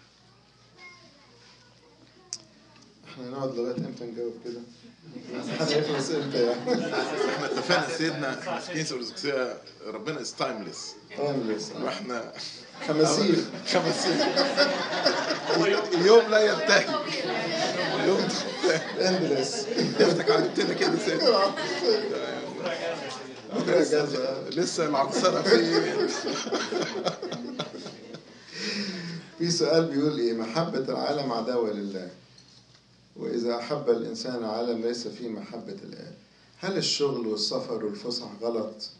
احنا نقعد لغايه امتى نجاوب كده؟ هنخلص امتى يعني؟ احنا اتفقنا سيدنا في كنيسه الارثوذكسيه ربنا از تايمليس تايمليس واحنا خمسين خمس سنين يوم لا ينتهي يوم اندلس افتك عجبتنا كده سيدنا لسه لسه العنصرة في في سؤال بيقول ايه محبة العالم عداوة لله وإذا أحب الإنسان العالم ليس فيه محبة الآب هل الشغل والسفر والفسح غلط؟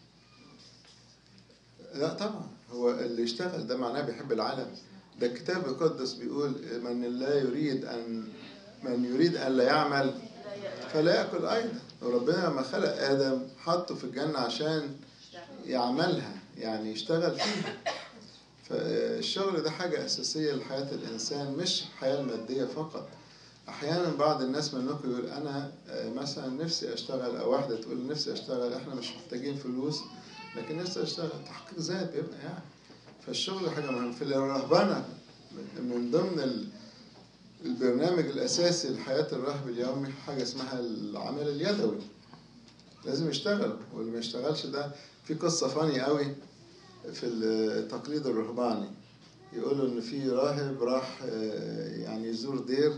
لا طبعا هو اللي يشتغل ده معناه بيحب العالم ده الكتاب المقدس بيقول من لا يريد أن من يريد أن لا يعمل فلا يأكل أيضا وربنا لما خلق آدم حطه في الجنة عشان يعملها يعني يشتغل فيها فالشغل ده حاجة أساسية لحياة الإنسان مش الحياة المادية فقط أحيانا بعض الناس منكم يقول أنا آه، مثلا نفسي أشتغل أو واحدة تقول نفسي أشتغل إحنا مش محتاجين فلوس لكن نفسي أشتغل تحقيق ذات بيبقى يعني فالشغل حاجة مهمة في الرهبنة من ضمن ال- البرنامج الأساسي لحياة الراهب اليومي حاجة اسمها العمل اليدوي لازم يشتغل واللي ما يشتغلش ده في قصة فاني قوي في التقليد الرهباني يقولوا ان في راهب راح آه، يعني يزور دير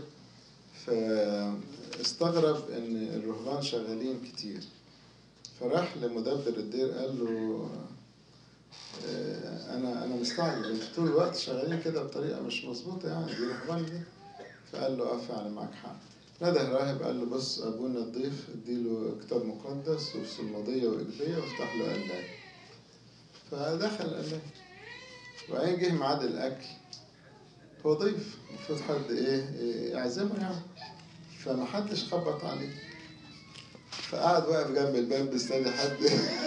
فاستغرب ان الرهبان شغالين كتير فراح لمدبر الدير قال له آه، انا انا مستعجب انتوا طول الوقت شغالين كده بطريقه مش مظبوطه يعني دي رهبان دي فقال له اه فعلا معاك حق نده الراهب قال له بص ابونا الضيف اديله كتاب مقدس وفصل ماضيه واجبيه وافتح له قلايه فدخل قلايه وبعدين جه ميعاد الاكل هو ضيف المفروض حد ايه إيه، يعزمه يعني فما حدش خبط عليه فقعد واقف جنب الباب مستني حد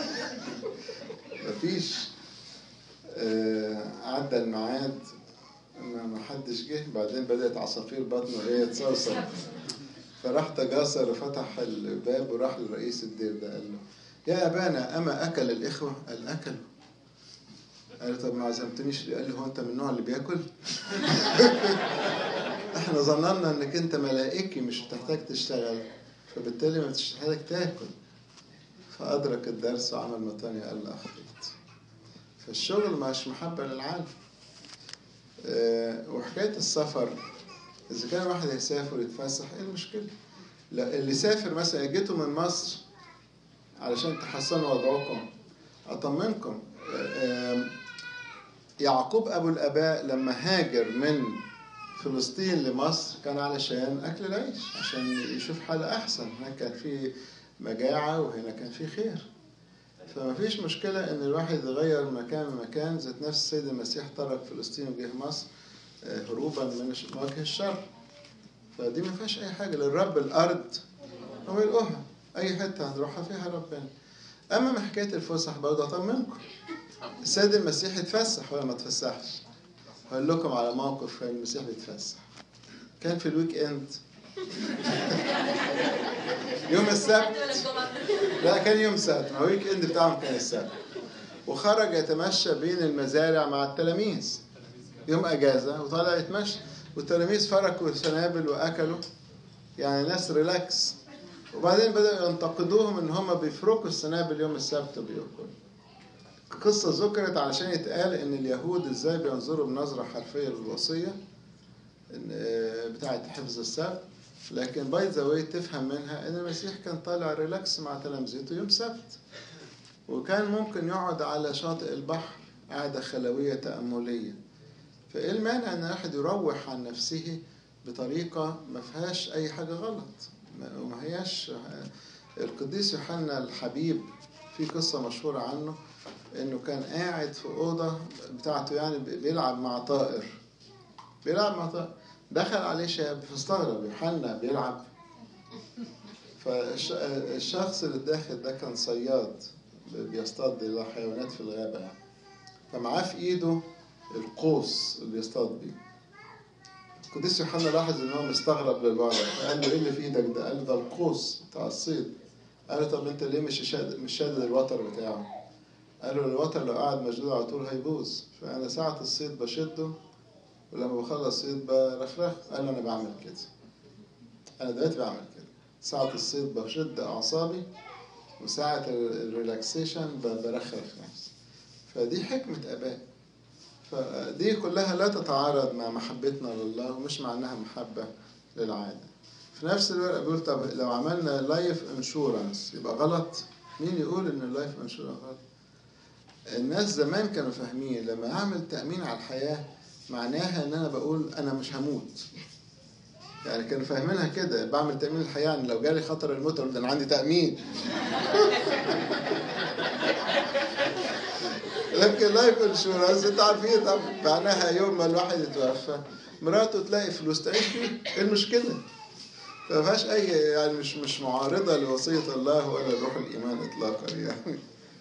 مفيش آه، عدى الميعاد ما ما حدش جه بعدين بدأت عصافير بطنه ايه تصرصر فراح تجاسر وفتح الباب وراح لرئيس الدير ده قال له يا أبانا أما أكل الإخوة؟ قال أكلوا قال له طب ما عزمتنيش ليه؟ قال له هو أنت من النوع اللي بياكل؟ احنا ظننا انك انت ملائكي مش بتحتاج تشتغل فبالتالي ما بتحتاج تاكل فأدرك الدرس وعمل مطانية قال لا أخطيت فالشغل مش محبة للعالم آه، وحكاية السفر إذا كان واحد هيسافر يتفسح إيه المشكلة؟ لا اللي سافر مثلا جيتوا من مصر علشان تحسنوا وضعكم أطمنكم آه، آم، يعقوب أبو الآباء لما هاجر من فلسطين لمصر كان علشان أكل العيش عشان يشوف حالة أحسن هناك كان في مجاعة وهنا كان في خير فما فيش مشكلة إن الواحد يتغير من مكان لمكان ذات نفس السيد المسيح ترك فلسطين وجه مصر آه، هروبا من الش- مواجهة الشر فدي ما فيهاش أي حاجة للرب الأرض هو يلقوها أي حتة هنروحها فيها ربنا أما من حكاية الفسح برضه أطمنكم السيد المسيح اتفسح ولا ما اتفسحش هقول لكم على موقف كان المسيح بيتفسح كان في الويك اند يوم السبت لا كان يوم السبت ما هو الويك اند بتاعهم كان السبت وخرج يتمشى بين المزارع مع التلاميذ يوم اجازه وطلع يتمشى والتلاميذ فركوا السنابل واكلوا يعني ناس ريلاكس وبعدين بدأوا ينتقدوهم ان هم بيفركوا السنابل يوم السبت وبياكلوا قصة ذكرت علشان يتقال ان اليهود ازاي بينظروا بنظرة حرفية للوصية إن- آه، بتاعة حفظ السبت لكن باي ذا واي تفهم منها ان المسيح كان طالع ريلاكس مع تلامذته يوم سبت وكان ممكن يقعد على شاطئ البحر قعدة خلوية تأملية فإيه المانع إن الواحد يروح عن نفسه بطريقة ما فيهاش أي حاجة غلط ما- وما هياش القديس يوحنا الحبيب في قصة مشهورة عنه إنه كان قاعد في أوضة بتاعته يعني بيلعب مع طائر بيلعب مع طائر دخل عليه شاب فاستغرب يوحنا بيلعب فالشخص اللي داخل ده كان صياد بيصطاد الحيوانات في الغابة يعني فمعاه في إيده القوس اللي بيصطاد بيه القديس يوحنا لاحظ ان هو مستغرب للوضع فقال له ايه اللي في ايدك ده؟ قال له ده القوس بتاع الصيد قال له طب انت ليه مش شادد مش شادد الوتر بتاعه؟ قال له الوتر لو قعد مشدود على طول هيبوظ فانا ساعة الصيد بشده ولما بخلص صيد برخرخ قال له انا بعمل كده انا دلوقتي بعمل كده ساعة الصيد بشد اعصابي وساعة الريلاكسيشن برخرخ نفسي فدي حكمة اباء فدي كلها لا تتعارض مع محبتنا لله ومش معناها محبة للعادة في نفس الورقة بيقول طب لو عملنا لايف انشورنس يبقى غلط مين يقول ان اللايف انشورنس غلط الناس زمان كانوا فاهمين لما اعمل تأمين على الحياة معناها ان انا بقول انا مش هموت يعني كانوا فاهمينها كده بعمل تأمين الحياة يعني لو جالي خطر الموت ده انا عندي تأمين لكن لايف انشورنس انت عارفين طب معناها يوم ما الواحد يتوفى مراته تلاقي فلوس تعيش بيه ايه المشكله؟ ما فيهاش اي يعني مش مش معارضه لوصيه الله ولا لروح الايمان اطلاقا يعني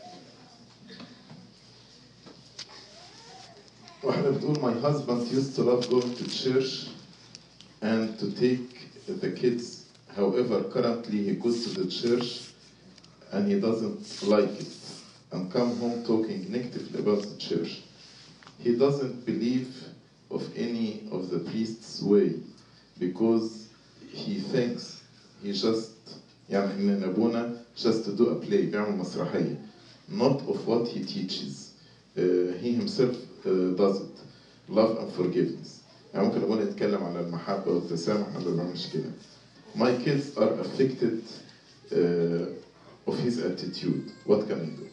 واحدة بتقول my husband used to love going to church and to take the kids however currently he goes to the church and he doesn't like it and come home talking negatively about the church. He doesn't believe of any of the priest's way because he thinks he just يعني إن أبونا just to do a play بيعمل مسرحية not of what he teaches uh, he himself uh, does it love and forgiveness يعني ممكن أبونا يتكلم على المحبة والتسامح أنا ما بعملش كده my kids are affected uh, of his attitude what can I do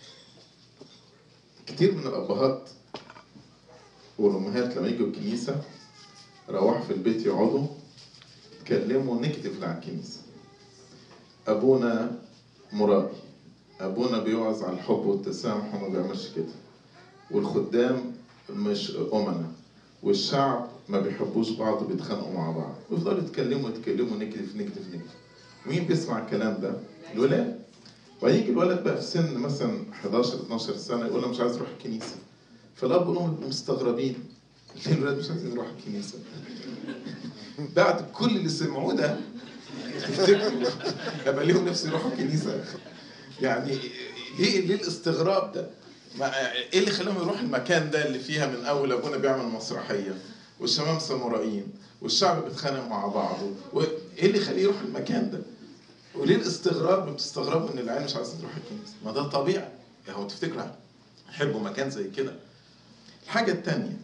كتير من الأبهات والأمهات لما يجوا الكنيسة روحوا في البيت يقعدوا يتكلموا نيجاتيف عن الكنيسة أبونا مرائي أبونا بيوعظ على الحب والتسامح وما بيعملش كده والخدام مش أمنا والشعب ما بيحبوش بعض وبيتخانقوا مع بعض ويفضلوا يتكلموا يتكلموا نيجاتيف نيجاتيف نيجاتيف مين بيسمع الكلام ده؟ الولاد ويجي الولد بقى في سن مثلا 11 12 سنه يقول انا مش عايز اروح الكنيسه فالاب والام يبقوا مستغربين ليه الولاد مش عايزين يروحوا الكنيسه بعد كل اللي سمعوه ده تفتكروا يبقى ليهم نفس يروحوا الكنيسه يعني ليه ليه الاستغراب ده؟ ما ايه اللي خلاهم يروحوا المكان ده اللي فيها من اول ابونا بيعمل مسرحيه والشمام سامورائيين والشعب بيتخانق مع بعضه وايه اللي يخليه يروح المكان ده؟ وليه الاستغراب بتستغربوا ان العيال مش عايزين تروح الكنيسه؟ ما ده طبيعي يعني هو تفتكروا يحبوا مكان زي كده الحاجه الثانيه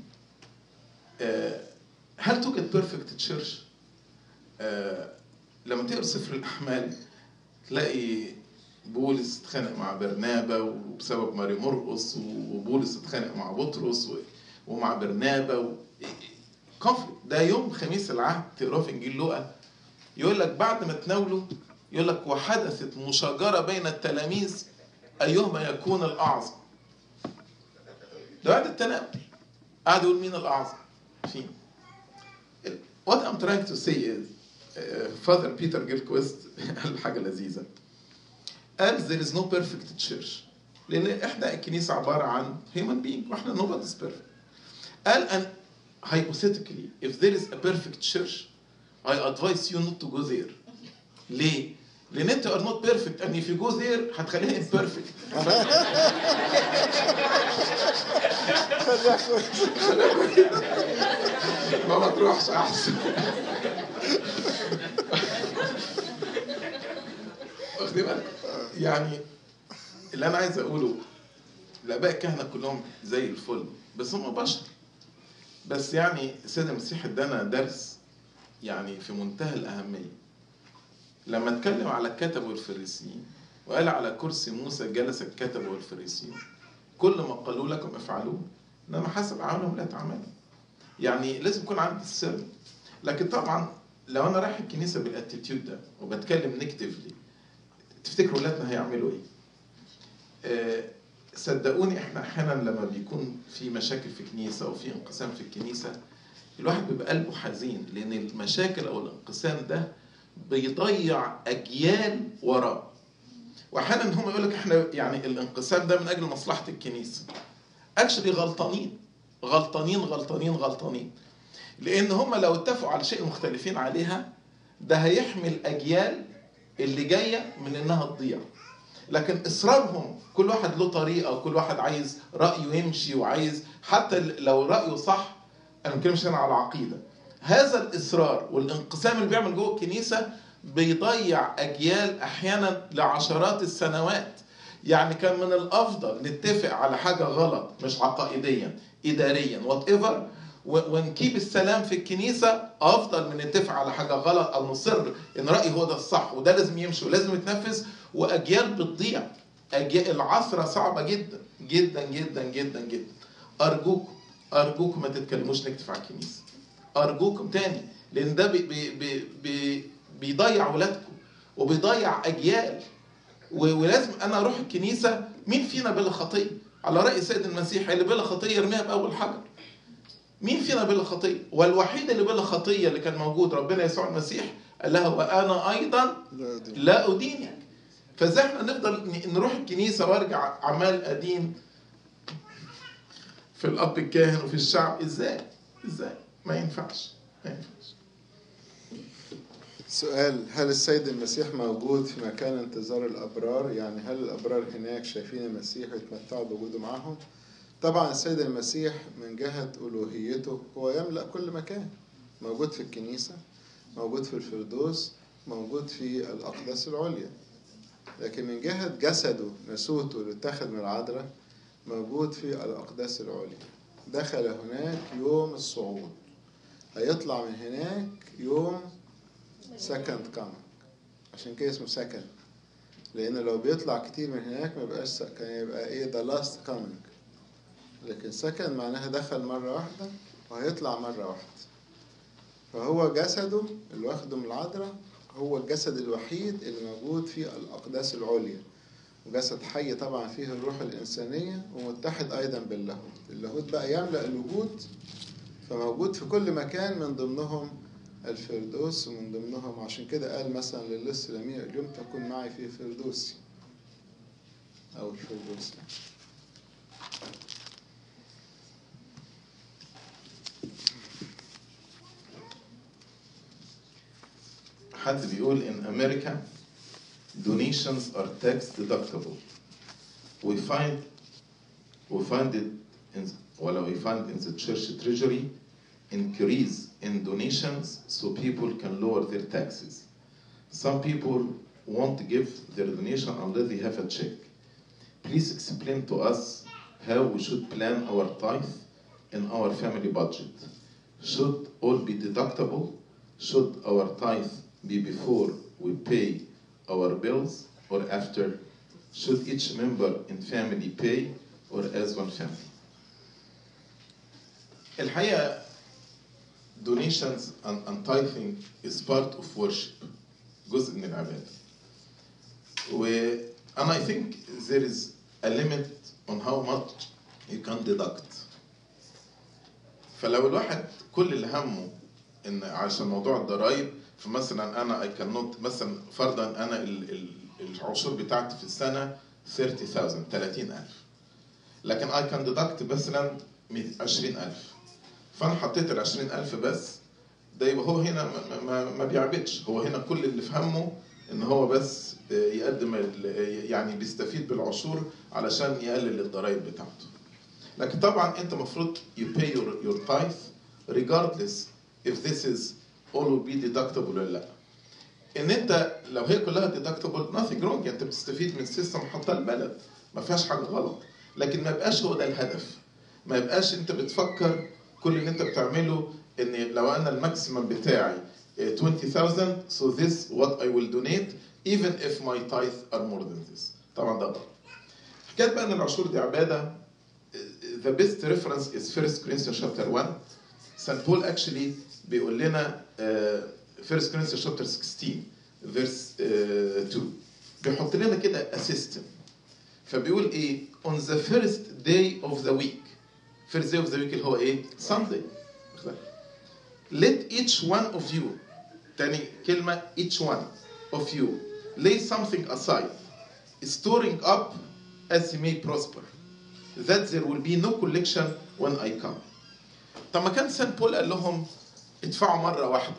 هل توجد بيرفكت تشيرش؟ لما تقرا سفر الاحمال تلاقي بولس اتخانق مع برنابا وبسبب ماري مرقص وبولس اتخانق مع بطرس ومع برنابا و... كونفليكت ده يوم خميس العهد تقراه في انجيل لوقا يقول لك بعد ما تناولوا يقول لك وحدثت مشاجرة بين التلاميذ أيهما يكون الأعظم ده بعد التناول قعد يقول مين الأعظم فين What I'm trying to say is uh, Father Peter Gilquist قال حاجة لذيذة قال there is no perfect church لأن إحنا الكنيسة عبارة عن human being وإحنا nobody is perfect قال and hypothetically if there is a perfect church I advise you not to go there ليه؟ لان انت ار نوت بيرفكت and if you go there هتخليها imperfect ما ما تروحش احسن واخدين بالك يعني اللي انا عايز اقوله الاباء الكهنه كلهم زي الفل بس هم بشر بس يعني السيد المسيح ادانا درس يعني في منتهى الاهميه لما اتكلم على الكتب والفريسيين وقال على كرسي موسى جلس الكتب والفريسيون كل ما قالوا لكم افعلوه انما حسب عملهم لا تعملوا يعني لازم يكون عندي السر لكن طبعا لو انا رايح الكنيسه بالاتيتيود ده وبتكلم نيجاتيفلي تفتكروا ولادنا هيعملوا ايه؟ آه، صدقوني احنا احيانا لما بيكون في مشاكل في كنيسه او في انقسام في الكنيسه الواحد بيبقى قلبه حزين لان المشاكل او الانقسام ده بيضيع اجيال وراه واحيانا هم يقول لك احنا يعني الانقسام ده من اجل مصلحه الكنيسه اكشلي غلطانين غلطانين غلطانين غلطانين لان هم لو اتفقوا على شيء مختلفين عليها ده هيحمي الاجيال اللي جايه من انها تضيع لكن اصرارهم كل واحد له طريقه وكل واحد عايز رايه يمشي وعايز حتى لو رايه صح انا ما بتكلمش هنا على العقيده هذا الاصرار والانقسام اللي بيعمل جوه الكنيسه بيضيع اجيال احيانا لعشرات السنوات يعني كان من الافضل نتفق على حاجه غلط مش عقائديا اداريا وات ايفر ونكيب السلام في الكنيسه افضل من نتفق على حاجه غلط او نصر ان رايي هو ده الصح وده لازم يمشي ولازم يتنفذ واجيال بتضيع أجيال العصره صعبه جدا جدا جدا جدا جدا ارجوكم ارجوكم ما تتكلموش نكتف على الكنيسه ارجوكم تاني لان ده بي بي بي بي بيضيع ولادكم وبيضيع اجيال و- ولازم انا اروح الكنيسه مين فينا بلا خطيه على راي السيد المسيح اللي بلا خطيه يرميها باول حجر مين فينا بلا خطيه والوحيد اللي بلا خطيه اللي كان موجود ربنا يسوع المسيح قال لها وانا ايضا لا دي لا ادينك فازاي احنا نفضل ن- نروح الكنيسه وارجع عمال ادين في الاب الكاهن وفي الشعب ازاي ازاي ما ينفعش ما ينفعش سؤال هل السيد المسيح موجود في مكان انتظار الأبرار يعني هل الأبرار هناك شايفين المسيح ويتمتعوا بوجوده معهم طبعا السيد المسيح من جهة ألوهيته هو يملأ كل مكان موجود في الكنيسة موجود في الفردوس موجود في الأقداس العليا لكن من جهة جسده نسوته اللي اتخذ من العذراء موجود في الأقداس العليا دخل هناك يوم الصعود هيطلع من هناك يوم سكند كامينج عشان كده اسمه سكند لان لو بيطلع كتير من هناك ما يبقاش س- كان يبقى ايه ذا لاست كامينج لكن سكند معناها دخل مرة واحدة وهيطلع مرة واحدة فهو جسده اللي واخده من العذراء هو الجسد الوحيد اللي موجود في الأقداس العليا وجسد حي طبعا فيه الروح الإنسانية ومتحد أيضا باللاهوت اللاهوت بقى يملأ الوجود فموجود في كل مكان من ضمنهم الفردوس ومن ضمنهم عشان كده قال مثلا للص لميع اليوم تكون معي في فردوسي أو الفردوس يعني. حد بيقول in America donations are tax deductible we find we find it in well, we find in the church treasury increase in donations so people can lower their taxes some people won't give their donation unless they have a check please explain to us how we should plan our tithe in our family budget should all be deductible should our tithe be before we pay our bills or after? Should each member in family pay or as one family? الحقيقة donations and, and tithing is part of worship جزء من العبادة و and I think there is a limit on how much you can deduct فلو الواحد كل اللي همه ان عشان موضوع الضرايب فمثلا انا اي كان مثلا فرضا انا ال- ال- العشور بتاعتي في السنه 30000 30000 لكن اي كان ديدكت مثلا 20000 فانا حطيت ال 20000 بس ده يبقى هو هنا ما, ما, ما بيعبدش هو هنا كل اللي في همه ان هو بس يقدم ال- يعني بيستفيد بالعشور علشان يقلل الضرايب بتاعته لكن طبعا انت المفروض you pay your, your tithe regardless if this is all will be deductible ولا لا ان انت لو هي كلها deductible nothing wrong انت بتستفيد من سيستم حطها البلد ما فيهاش حاجه غلط لكن ما يبقاش هو ده الهدف ما يبقاش انت بتفكر كل اللي انت بتعمله ان لو انا الماكسيمم بتاعي eh, 20000 so this what I will donate even if my tithe are more than this طبعا ده غلط حكايه بقى ان العشور دي عباده the best reference is 1 Corinthians chapter 1 St. Paul actually بيقول لنا uh, 1 Corinthians chapter 16 verse uh, 2 بيحط لنا كده a system فبيقول ايه on the first day of the week first day of the week اللي هو ايه Sunday let each one of you تاني كلمة each one of you lay something aside storing up as he may prosper that there will be no collection when I come طب ما كان سان بول قال لهم ادفعوا مرة واحدة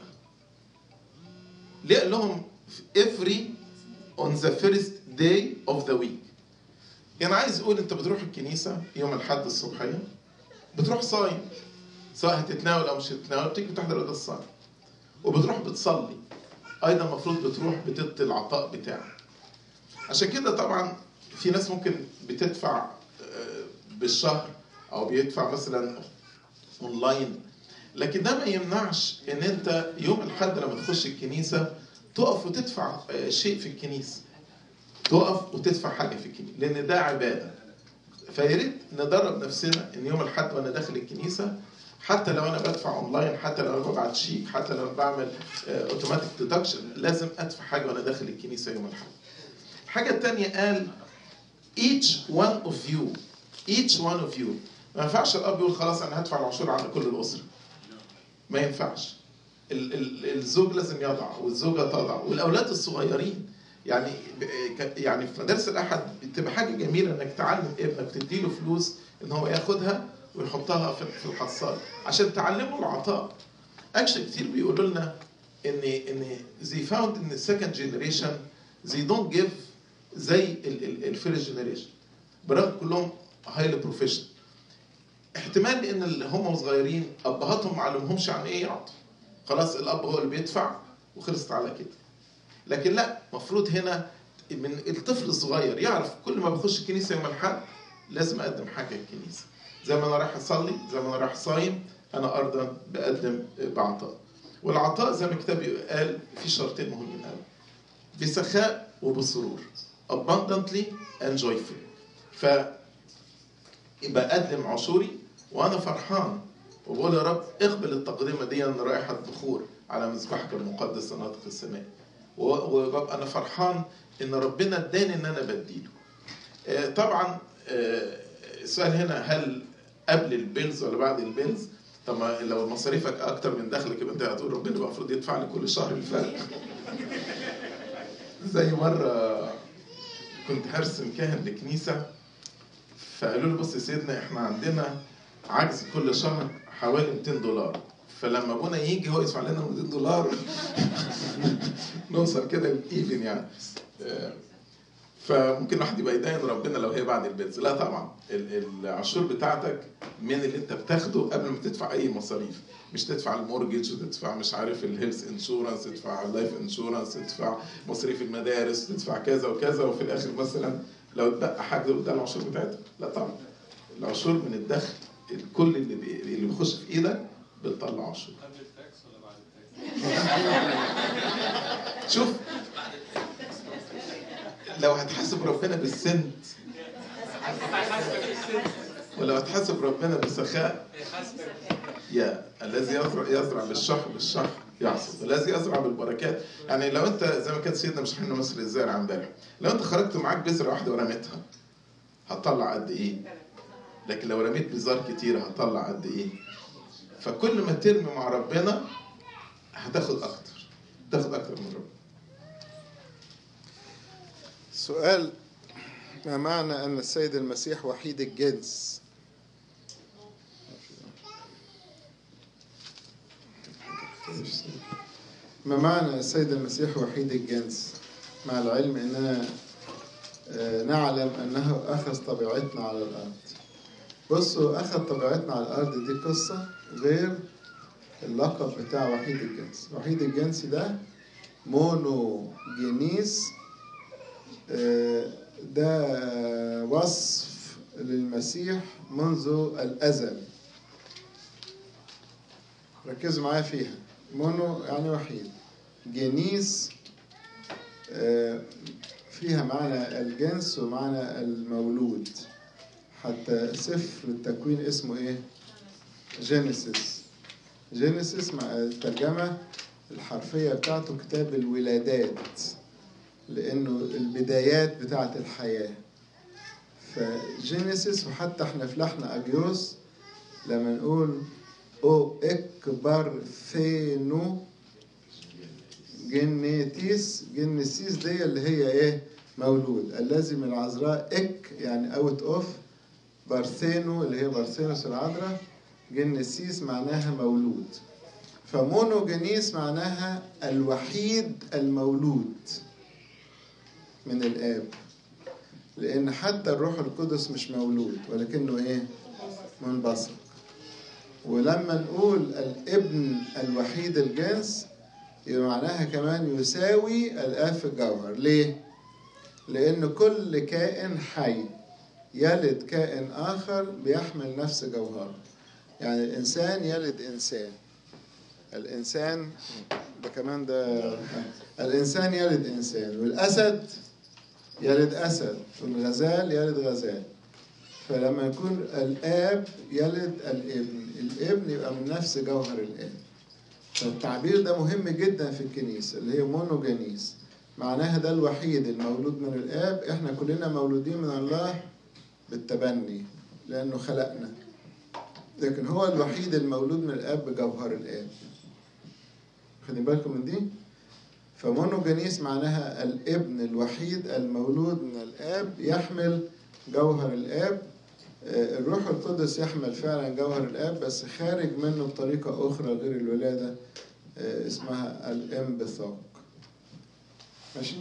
ليه قال لهم every on the first day of the week يعني عايز يقول انت بتروح الكنيسة يوم الحد الصبحية بتروح صايم سواء هتتناول او مش هتتناول تيجي بتحضر القداس الصايم وبتروح بتصلي ايضا المفروض بتروح بتدي العطاء بتاعك عشان كده طبعا في ناس ممكن بتدفع آه، بالشهر او بيدفع مثلا اونلاين لكن ده ما يمنعش ان انت يوم الاحد لما تخش الكنيسه تقف وتدفع آه، شيء في الكنيسه تقف وتدفع حاجه في الكنيسه لان ده عباده فيا ريت ندرب نفسنا ان يوم الاحد وانا داخل الكنيسه حتى لو انا بدفع اونلاين حتى لو انا ببعت شيك حتى لو انا بعمل اوتوماتيك ديدكشن لازم ادفع حاجه وانا داخل الكنيسه يوم الاحد الحاجه الثانيه قال each one of you each one of you ما ينفعش الاب يقول خلاص انا هدفع العشور على كل الاسره ما ينفعش ال- ال- الزوج لازم يضع والزوجه تضع والاولاد الصغيرين يعني ب- ك- يعني في مدارس الاحد بتبقى حاجه جميله انك تعلم ابنك تديله فلوس ان هو ياخدها ويحطها في في الحصاله عشان تعلمه العطاء اكشن كتير بيقولوا لنا ان ان they found in the second generation they don't give زي الفيرست جنريشن برغم كلهم هايلي بروفيشنال احتمال ان اللي هم صغيرين ابهاتهم ما علمهمش عن ايه يعطوا خلاص الاب هو اللي بيدفع وخلصت على كده لكن لا المفروض هنا من الطفل الصغير يعرف كل ما بخش الكنيسه يوم الاحد لازم اقدم حاجه الكنيسه زي ما انا رايح اصلي زي ما انا رايح صايم انا ارضا بقدم بعطاء والعطاء زي ما الكتاب قال في شرطين مهمين قوي بسخاء وبسرور abundantly and joyfully ف يبقى اقدم عشوري وانا فرحان وبقول يا رب اقبل التقدمه دي انا رائحه بخور على مذبحك المقدس ناطق السماء و- وببقى انا فرحان ان ربنا اداني ان انا بديله آه، طبعا آه، السؤال هنا هل قبل البيلز ولا بعد البيلز طب ما لو مصاريفك اكتر من دخلك يبقى انت هتقول ربنا بقى المفروض يدفع لي كل شهر الفرق زي مره كنت هرسم كاهن لكنيسه فقالوا لي بص يا سيدنا احنا عندنا عجز كل شهر حوالي 200 دولار فلما ابونا يجي هو يدفع لنا 200 دولار نوصل كده ايفن يعني آه، فممكن الواحد يبقى يدين ربنا لو هي بعد البيتز لا طبعا ال- العشور بتاعتك من اللي انت بتاخده قبل ما تدفع اي مصاريف مش تدفع المورجج وتدفع مش عارف الهيلث انشورنس تدفع اللايف انشورنس تدفع مصاريف المدارس تدفع كذا وكذا وفي الاخر مثلا لو اتبقى حاجه ده العشور بتاعتك لا طبعا العشور من الدخل الكل اللي بي- اللي بيخش في ايدك بتطلع عشور قبل التاكس ولا بعد التاكس؟ شوف لو هتحاسب ربنا بالسنت ولو هتحاسب ربنا بسخاء يا الذي يزرع يزرع بالشح بالشح يحصد الذي يزرع بالبركات يعني لو انت زي ما كان سيدنا مش احنا مصر الزارع امبارح لو انت خرجت معاك بذره واحده ورميتها هتطلع قد ايه لكن لو رميت بذار كتير هتطلع قد ايه فكل ما ترمي مع ربنا هتاخد اكتر تاخد اكتر من ربنا سؤال ما معنى أن السيد المسيح وحيد الجنس ما معنى السيد المسيح وحيد الجنس مع العلم أننا آه، نعلم أنه أخذ طبيعتنا على الأرض بصوا أخذ طبيعتنا على الأرض دي قصة غير اللقب بتاع وحيد الجنس وحيد الجنس ده مونو جينيس آه، ده وصف للمسيح منذ الأزل ركزوا معايا فيها مونو يعني وحيد جنيس آه، فيها معنى الجنس ومعنى المولود حتى سفر التكوين اسمه ايه جينيسيس جينيسيس مع الترجمة الحرفية بتاعته كتاب الولادات لأنه البدايات بتاعة الحياة فجينيسيس وحتى احنا في لحن اجيوس لما نقول او اكبر ثينو جنيتيس جنيسيس دي اللي هي ايه مولود الذي من العذراء اك يعني اوت اوف بارثينو اللي هي بارثينوس العذراء جنيسيس معناها مولود فمونوجينيس معناها الوحيد المولود من الاب لان حتى الروح القدس مش مولود ولكنه ايه منبثق ولما نقول الابن الوحيد الجنس يبقى معناها كمان يساوي الاب في الجوهر ليه لان كل كائن حي يلد كائن اخر بيحمل نفس جوهره يعني الانسان يلد انسان الانسان ده كمان ده الانسان يلد انسان والاسد يلد اسد والغزال يلد غزال فلما يكون الاب يلد الابن الابن يبقى من نفس جوهر الاب فالتعبير ده مهم جدا في الكنيسه اللي هي مونوجينيس معناها ده الوحيد المولود من الاب احنا كلنا مولودين من الله بالتبني لانه خلقنا لكن هو الوحيد المولود من الاب بجوهر الاب خدين بالكم من دي فمونوجينيس معناها الابن الوحيد المولود من الاب يحمل جوهر الاب آه، الروح القدس يحمل فعلا جوهر الاب بس خارج منه بطريقه اخرى غير الولاده آه، اسمها الانبثاق ماشي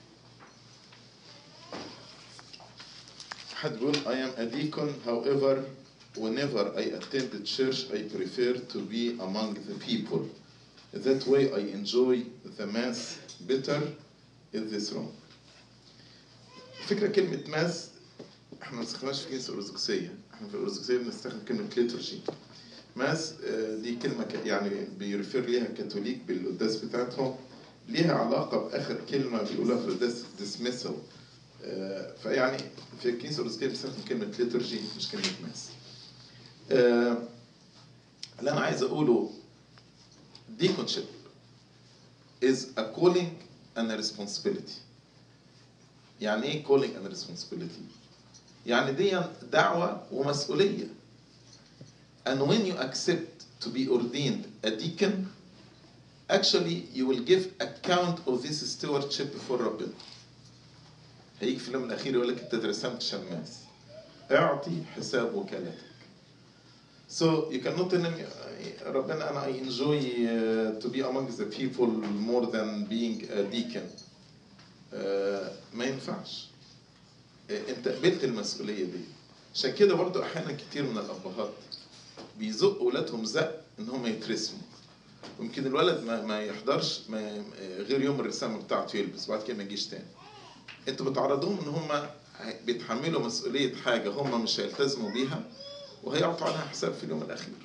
حد بيقول I am a deacon however whenever I attend the church I prefer to be among the people that way I enjoy the mass better is this wrong فكرة كلمة ماس احنا ما استخدمناش في الكنيسة الأرثوذكسية احنا في الأرثوذكسية بنستخدم كلمة ليتورجي ماس آه، دي كلمة ك- يعني بيرفير ليها الكاثوليك بالقداس بتاعتهم ليها علاقة بآخر كلمة بيقولوها في القداس dismissal آه، فيعني في الكنيسة الأرثوذكسية بنستخدم كلمة ليتورجي مش كلمة ماس آه، اللي أنا عايز أقوله deaconship is a calling and a responsibility يعني ايه calling and responsibility يعني دي دعوة ومسؤولية and when you accept to be ordained a deacon actually you will give account of this stewardship before ربنا هيجي في اليوم الأخير يقول لك أنت رسمت شماس اعطي حساب وكالتك So you cannot tell him, uh, ربنا أنا I enjoy uh, to be among the people more than being a deacon. Uh, ما ينفعش. Uh, أنت قبلت المسؤولية دي. عشان كده برضو أحيانا كتير من الأبهات بيزقوا أولادهم زق إن هم يترسموا. ويمكن الولد ما, ما يحضرش ما غير يوم الرسامة بتاعته يلبس بعد كده ما يجيش تاني. أنتوا بتعرضوهم إن هم بيتحملوا مسؤولية حاجة هم مش هيلتزموا بيها وهيعطوا عنها حساب في اليوم الأخير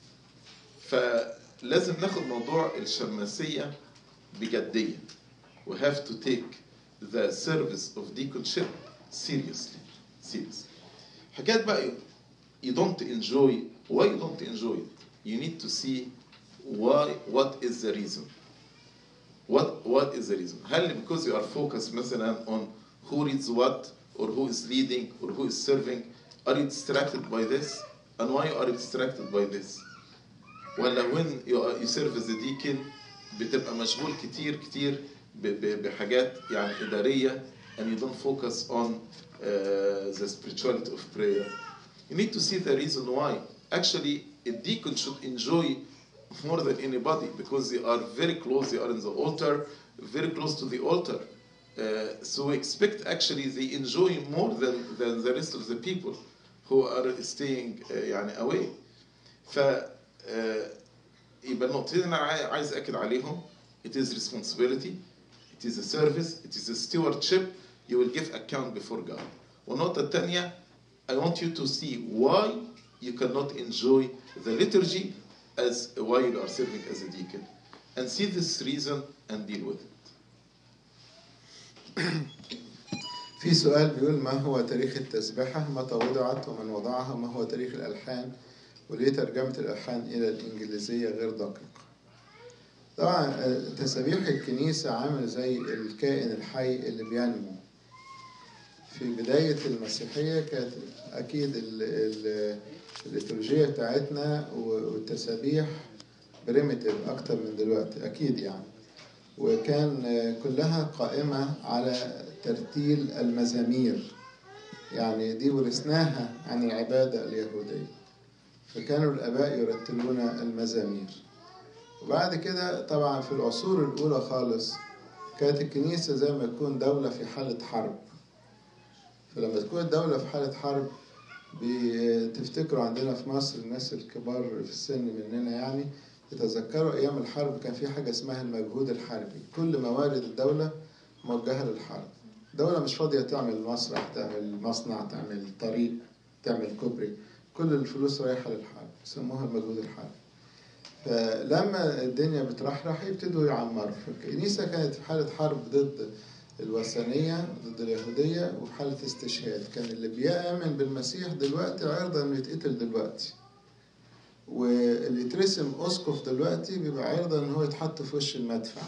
فلازم ناخد موضوع الشماسية بجدية we have to take the service of deaconship seriously seriously حكاية بقى you don't enjoy why you don't enjoy it you need to see why what is the reason what what is the reason هل because you are focused مثلا on who reads what or who is leading or who is serving are you distracted by this and why are you distracted by this ولا when you, are, you serve as a deacon بتبقى مشغول كتير كتير ب- ب- بحاجات يعني إدارية and you don't focus on uh, the spirituality of prayer you need to see the reason why actually a deacon should enjoy more than anybody because they are very close they are in the altar very close to the altar uh, so we expect actually they enjoy more than, than the rest of the people who are staying uh, يعني away ف آه، يبقى النقطتين اللي انا عاي- عايز اكد عليهم it is responsibility it is a service it is a stewardship you will give account before God والنقطة الثانية I want you to see why you cannot enjoy the liturgy as while you are serving as a deacon and see this reason and deal with it في سؤال بيقول ما هو تاريخ التسبحة متى وضعت ومن وضعها ما هو تاريخ الألحان وليه ترجمة الألحان إلى الإنجليزية غير دقيقة طبعا آه، تسابيح الكنيسة عامل زي الكائن الحي اللي بينمو في بداية المسيحية كانت أكيد ال- ال- الليتورجية بتاعتنا والتسابيح بريمتيف أكتر من دلوقتي أكيد يعني وكان كلها قائمة على ترتيل المزامير يعني دي ورثناها عن العبادة اليهودية فكانوا الآباء يرتلون المزامير وبعد كده طبعا في العصور الأولى خالص كانت الكنيسة زي ما تكون دولة في حالة حرب فلما تكون الدولة في حالة حرب بتفتكروا عندنا في مصر الناس الكبار في السن مننا يعني يتذكروا أيام الحرب كان في حاجة اسمها المجهود الحربي كل موارد الدولة موجهة للحرب دولة مش فاضية تعمل مسرح تعمل مصنع تعمل طريق تعمل كوبري كل الفلوس رايحة للحرب يسموها المجهود الحربي فلما الدنيا بترحرح يبتدوا يعمروا فالكنيسة كانت في حالة حرب ضد الوثنية ضد اليهودية وفي حالة استشهاد كان اللي بيؤمن بالمسيح دلوقتي عرضة انه يتقتل دلوقتي واللي يترسم اسقف دلوقتي بيبقى عرضة ان هو يتحط في وش المدفع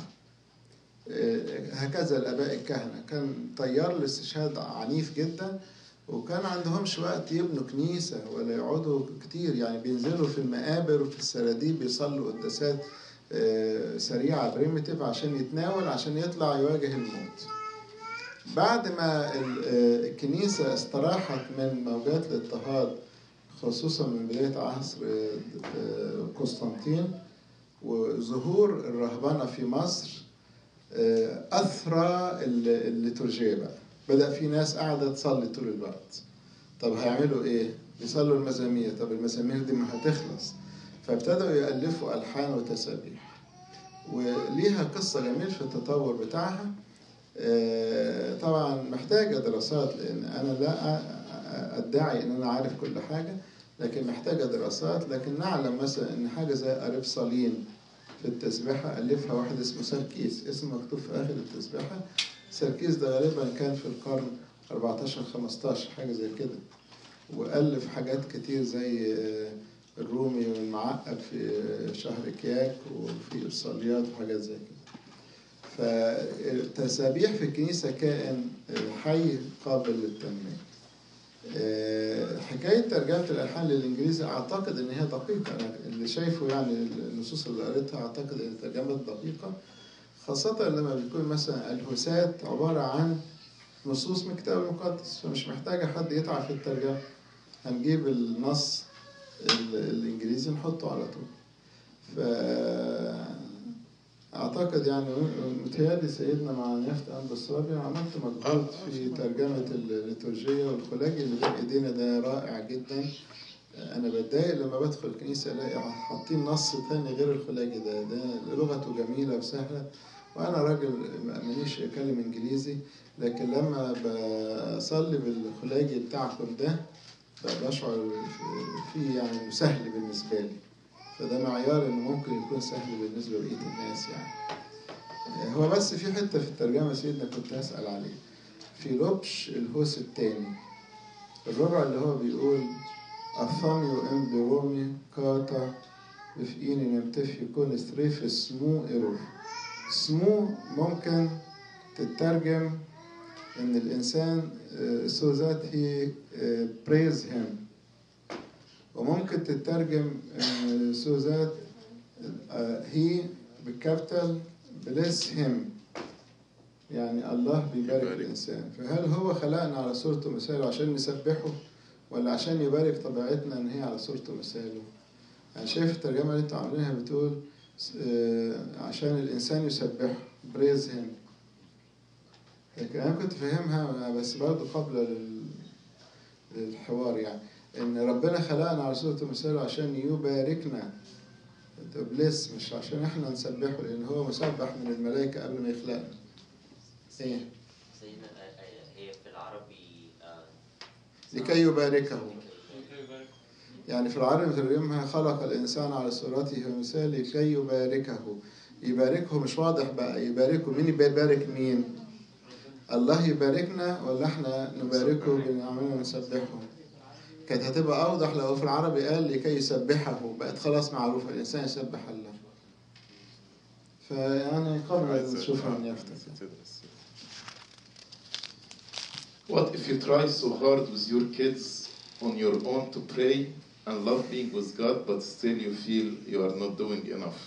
آه، هكذا الاباء الكهنة كان تيار الاستشهاد عنيف جدا وكان عندهمش وقت يبنوا كنيسة ولا يقعدوا كتير يعني بينزلوا في المقابر وفي السراديب يصلوا قداسات آه، سريعة بريمتيف عشان يتناول عشان يطلع يواجه الموت بعد ما ال- آه، الكنيسة استراحت من موجات الاضطهاد خصوصا من بداية عصر آه، آه، قسطنطين وظهور الرهبنة في مصر آه، أثرى ال- الليتورجية بقى بدأ في ناس قاعدة تصلي طول الوقت طب هيعملوا إيه؟ يصلوا المزامير طب المزامير دي ما هتخلص فابتدوا يألفوا ألحان وتسابيح وليها قصة جميل في التطور بتاعها آه، طبعا محتاجة دراسات لأن أنا لا أ- أ- أدعي إن أنا عارف كل حاجة لكن محتاجة دراسات لكن نعلم مثلا إن حاجة زي أريبصالين في التسبيحة ألفها واحد اسمه سركيس اسمه مكتوب في آخر التسبيحة سركيس ده غالبا كان في القرن 14 15 حاجة زي كده وألف حاجات كتير زي آه، الرومي والمعقب في آه، شهر كياك وفي إرساليات وحاجات زي كده فالتسابيح في الكنيسة كائن آه، حي قابل للتنمية آه، حكاية ترجمة الألحان للإنجليزي أعتقد إن هي دقيقة أنا اللي شايفه يعني النصوص اللي قريتها أعتقد إن ترجمة دقيقة خاصة لما بيكون مثلا الهوسات عبارة عن نصوص من الكتاب المقدس فمش محتاجة حد يتعب في الترجمة هنجيب النص ال- الإنجليزي نحطه على طول ف أعتقد يعني متهيألي سيدنا مع نيافة أنبس رابع عملت مجهود في ترجمة الليتورجية والخلاجي اللي بين إيدينا ده رائع جدا أنا بتضايق لما بدخل الكنيسة ألاقي حاطين نص تاني غير الخلاجي ده ده لغته جميلة وسهلة وأنا راجل مانيش أتكلم إنجليزي لكن لما بصلي بالخلاجي بتاعكم ده ب- بشعر فيه يعني سهل بالنسبة لي فده معيار إنه ممكن يكون سهل بالنسبة لبقية الناس يعني هو بس في حتة في الترجمة سيدنا كنت هسأل عليه في لبش الهوس التاني الربع اللي هو بيقول أفاميو إم برومي كاتا بفقيني نمتف يكون ستريف سمو إيرور سمو ممكن تترجم إن الإنسان so that he uh, praise him وممكن تترجم إن so that uh, he بالكابيتال bless him يعني الله بيبارك يبارك. الإنسان فهل هو خلقنا على صورته ومثاله عشان نسبحه ولا عشان يبارك طبيعتنا إن هي على صورته ومثاله أنا شايف الترجمة اللي أنتوا عاملينها بتقول آه، عشان الإنسان يسبحه praise him لكن أنا كنت فاهمها بس برضه قبل لل- للحوار يعني إن ربنا خلقنا على صورته ومثاله عشان يباركنا بليس مش عشان احنا نسبحه لأن هو مسبح من الملائكة قبل ما يخلقنا إيه سيدنا آه، آه، هي في العربي آه، لكي يباركه لكي يعني في العربي مترجمها خلق الإنسان على صورته ومثاله لكي يباركه يباركه مش واضح بقى يباركه مين بيبارك مين الله يباركنا ولا احنا نباركه بنعمله نسبحه كانت هتبقى أوضح لو في العربي قال لكي يسبحه بقت خلاص معروفة الإنسان يسبح الله فيعني قبل أن نشوفها من يفتح تدرس What if you try so hard with your kids on your own to pray and love being with God, but still you feel you are not doing enough?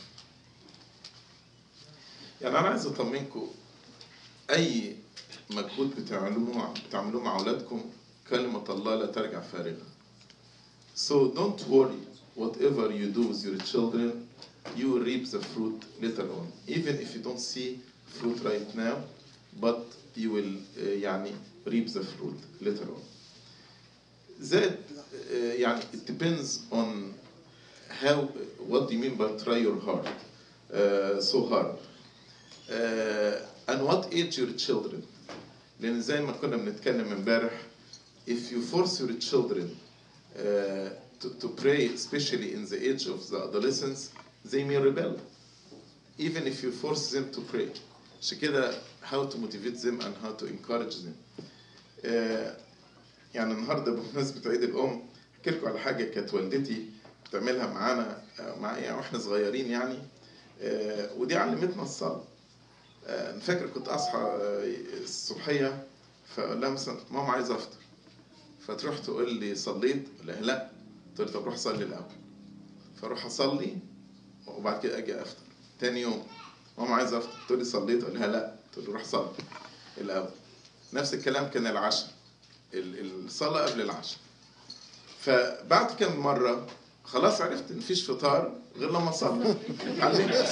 يعني أنا عايز أطمنكم أي مجهود بتعملوه مع بتعملوه مع أولادكم كلمة الله لا ترجع فارغة. So don't worry, whatever you do with your children, you will reap the fruit later on. Even if you don't see fruit right now, but you will uh, يعني reap the fruit later on. That uh, يعني it depends on how what do you mean by try your hard uh, so hard uh, and what age your children لان زي ما كنا بنتكلم امبارح if you force your children uh, to, to pray especially in the age of the adolescence they may rebel even if you force them to pray عشان كده how to motivate them and how to encourage them uh, يعني النهارده بمناسبه عيد الام احكي لكم على حاجه كانت والدتي بتعملها معانا آه، معايا واحنا صغيرين يعني آه، ودي علمتنا الصلاه آه، انا فاكر كنت اصحى آه، الصبحيه فاقول لها مثلا ماما عايز افطر فتروح تقول لي صليت اقول لها لا تقول لي طب روح صلي الاول فاروح اصلي وبعد كده اجي افطر تاني يوم ماما عايز افطر تقول لي صليت اقول لها لا تقول لي روح صلي الاول نفس الكلام كان العشاء ال- الصلاه قبل العشاء فبعد كم مره خلاص عرفت ان مفيش فطار غير لما اصلي علمت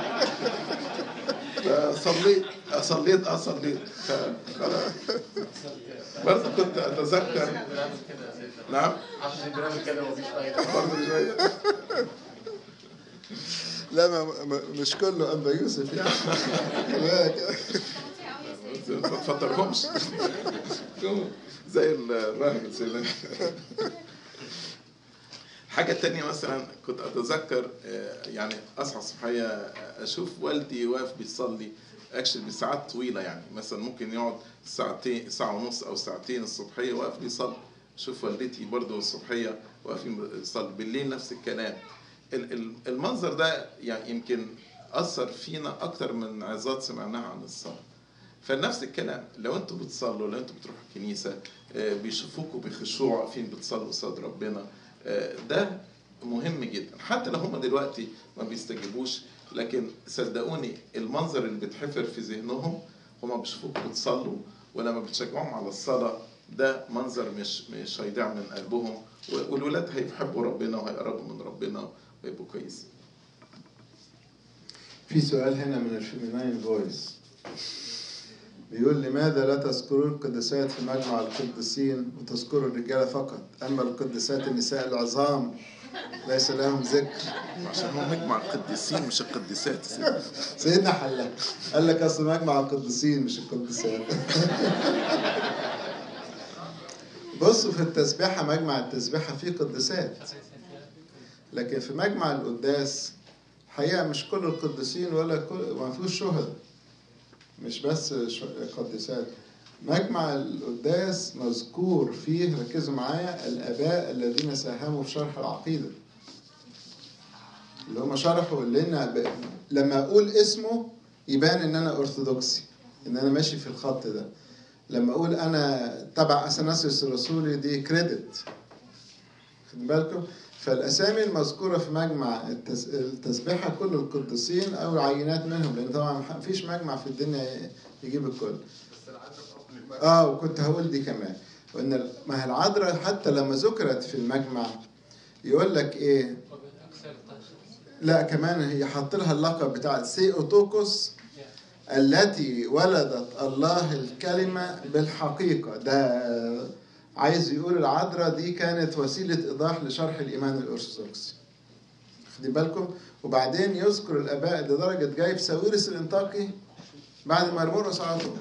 فصليت صليت اه صليت فخلاص برضه كنت اتذكر بنعمل كده يا سيدنا نعم عشان بنعمل كده ومفيش فايده برضه شويه لا ما ما- مش كله أنبا يوسف يعني ما تفطرهمش زي الراهب سيدنا حاجة تانية مثلا كنت أتذكر آه، يعني أصحى الصبحية آه، أشوف والدي واقف بيصلي اكشلي بساعات طويلة يعني مثلا ممكن يقعد ساعتين ساعة ونص أو ساعتين الصبحية واقف بيصلي شوف والدتي برضو الصبحية واقفين بيصلي بالليل نفس الكلام ال- ال- المنظر ده يعني يمكن أثر فينا أكتر من عظات سمعناها عن الصلاة فنفس الكلام لو انتوا بتصلوا لو انتوا بتروحوا الكنيسه آه، بيشوفوكوا بخشوع واقفين بتصلوا قصاد ربنا آه، ده مهم جدا حتى لو هم دلوقتي ما بيستجيبوش لكن صدقوني المنظر اللي بيتحفر في ذهنهم هم بيشوفوكوا بتصلوا ولما بتشجعوهم على الصلاه ده منظر مش مش هيضيع من قلبهم والولاد هيحبوا ربنا وهيقربوا من ربنا ويبقوا كويسين في سؤال هنا من الفيميناين فويس بيقول لماذا لا تذكرون القدسات في مجمع القديسين وتذكروا الرجال فقط أما القدسات النساء العظام ليس لهم ذكر عشان هم مجمع القديسين مش القديسات سيدنا. سيدنا حلا قال لك أصل مجمع القديسين مش القدسات بصوا في التسبيحة مجمع التسبيحة فيه قدسات لكن في مجمع القداس حقيقة مش كل القديسين ولا كل ما فيهوش شهداء مش بس ش- قديسات مجمع القداس مذكور فيه ركزوا معايا الآباء الذين ساهموا في شرح العقيدة اللي هم شرحوا لنا ب... لما أقول اسمه يبان إن أنا أرثوذكسي إن أنا ماشي في الخط ده لما أقول أنا تبع أثناسيوس الرسولي دي كريدت خد بالكم فالاسامي المذكوره في مجمع التس... التسبيحه كل القديسين او عينات منهم لان طبعا ما فيش مجمع في الدنيا يجيب الكل اه وكنت هقول دي كمان وان ال- ما هي العذراء حتى لما ذكرت في المجمع يقول لك ايه لا كمان هي حط لها اللقب بتاع سيوتوكوس التي ولدت الله الكلمة بالحقيقة ده عايز يقول العذراء دي كانت وسيلة إيضاح لشرح الإيمان الأرثوذكسي خدي بالكم وبعدين يذكر الآباء لدرجة جايب ساويرس الإنطاقي بعد ما مرمرقس على طول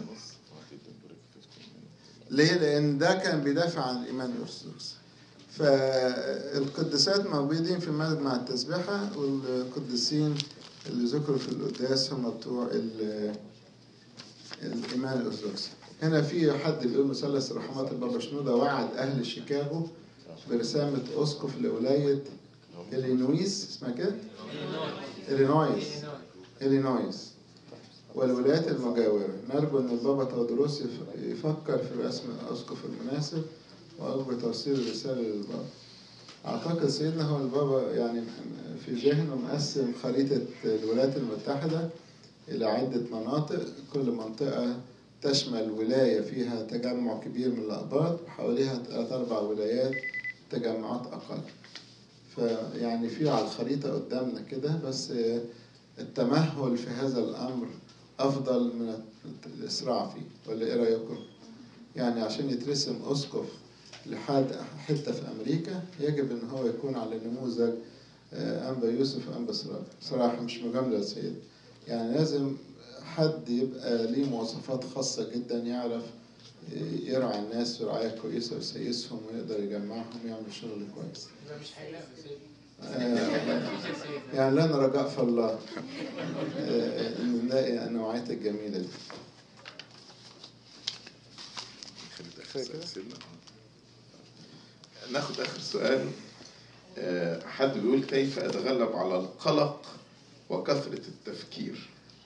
ليه؟ لأن ده كان بيدافع عن الإيمان الأرثوذكسي فالقديسات موجودين في مجمع التسبيحة والقديسين اللي ذكروا في القداس هم بتوع ال- الإيمان الأرثوذكسي هنا في حد بيقول مثلث رحمات البابا شنودة وعد أهل شيكاغو برسامة أسقف لولاية إلينويس اسمها كده؟ إلينويس إلينويس والولايات المجاورة نرجو أن البابا تودروس يف- يفكر في رسم الأسقف المناسب وأرجو توصيل الرسالة للبابا أعتقد سيدنا هو البابا يعني في ذهنه مقسم خريطة الولايات المتحدة إلى عدة مناطق كل منطقة تشمل ولاية فيها تجمع كبير من الأقباط وحواليها ثلاث أربع ولايات تجمعات أقل فيعني في على الخريطة قدامنا كده بس التمهل في هذا الأمر أفضل من الإسراع فيه ولا إيه رأيكم؟ يعني عشان يترسم أسقف لحد حتة في أمريكا يجب إن هو يكون على نموذج آه، أنبا يوسف وأنبا سراج صراحة مش مجاملة يا سيد يعني لازم حد يبقى ليه مواصفات خاصة جدا يعرف يرعى الناس رعاية كويسة ويسيسهم ويقدر يجمعهم ويعمل شغل كويس مش هيلاقي سيد آه، يعني لنا رجاء في الله آه، إن نلاقي النوعيات الجميلة دي خلي ده آخر سؤال سيبنا. ناخد آخر سؤال آه، حد بيقول كيف أتغلب على القلق وكثرة التفكير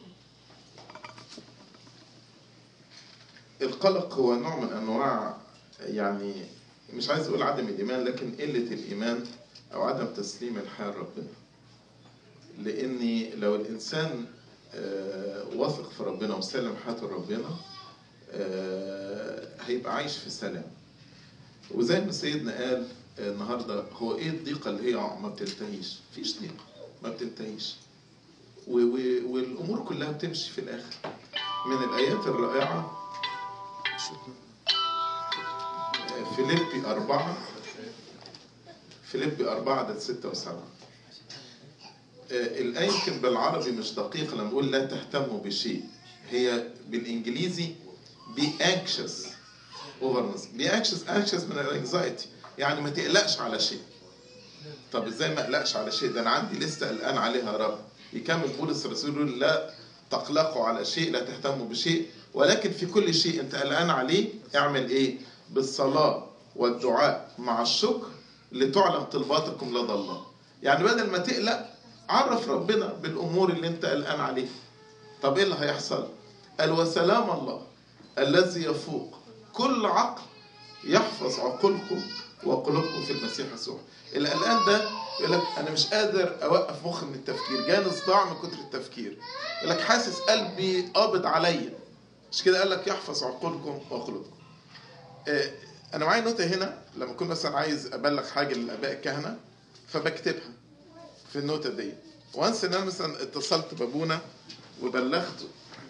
القلق هو نوع من أنواع يعني مش عايز أقول عدم الإيمان لكن قلة الإيمان أو عدم تسليم الحياة لربنا لأن لو الإنسان آه، واثق في ربنا وسلم حياته لربنا آه، هيبقى عايش في سلام وزي ما سيدنا قال آه، النهارده هو ايه الضيقه اللي هي ما بتنتهيش؟ مفيش ضيقه ما بتنتهيش و- و- والامور كلها بتمشي في الاخر من الايات الرائعه آه، فيليبي أربعة فيليبي أربعة عدد ستة وسبعة آه، الآية يمكن بالعربي مش دقيقة لما بقول لا تهتموا بشيء هي بالإنجليزي be anxious over nothing be anxious anxious من الانكزايتي يعني ما تقلقش على شيء طب ازاي ما اقلقش على شيء ده انا عندي لسه قلقان عليها يا رب يكمل بولس الرسول يقول لا تقلقوا على شيء لا تهتموا بشيء ولكن في كل شيء انت قلقان عليه اعمل ايه بالصلاة والدعاء مع الشكر لتعلم طلباتكم لدى الله يعني بدل ما تقلق عرف ربنا بالامور اللي انت قلقان عليها طب ايه اللي هيحصل قال وسلام الله الذي يفوق كل عقل يحفظ عقولكم وقلوبكم في المسيح يسوع القلقان ده يقول لك انا مش قادر اوقف مخي من التفكير جاني صداع من كتر التفكير يقول لك حاسس قلبي قابض عليا مش كده قال لك يحفظ عقولكم وقلوبكم آه، انا معايا نوتة هنا لما اكون مثلا عايز ابلغ حاجه للاباء الكهنه فبكتبها في النوتة دي وانس ان انا مثلا اتصلت بابونا وبلغته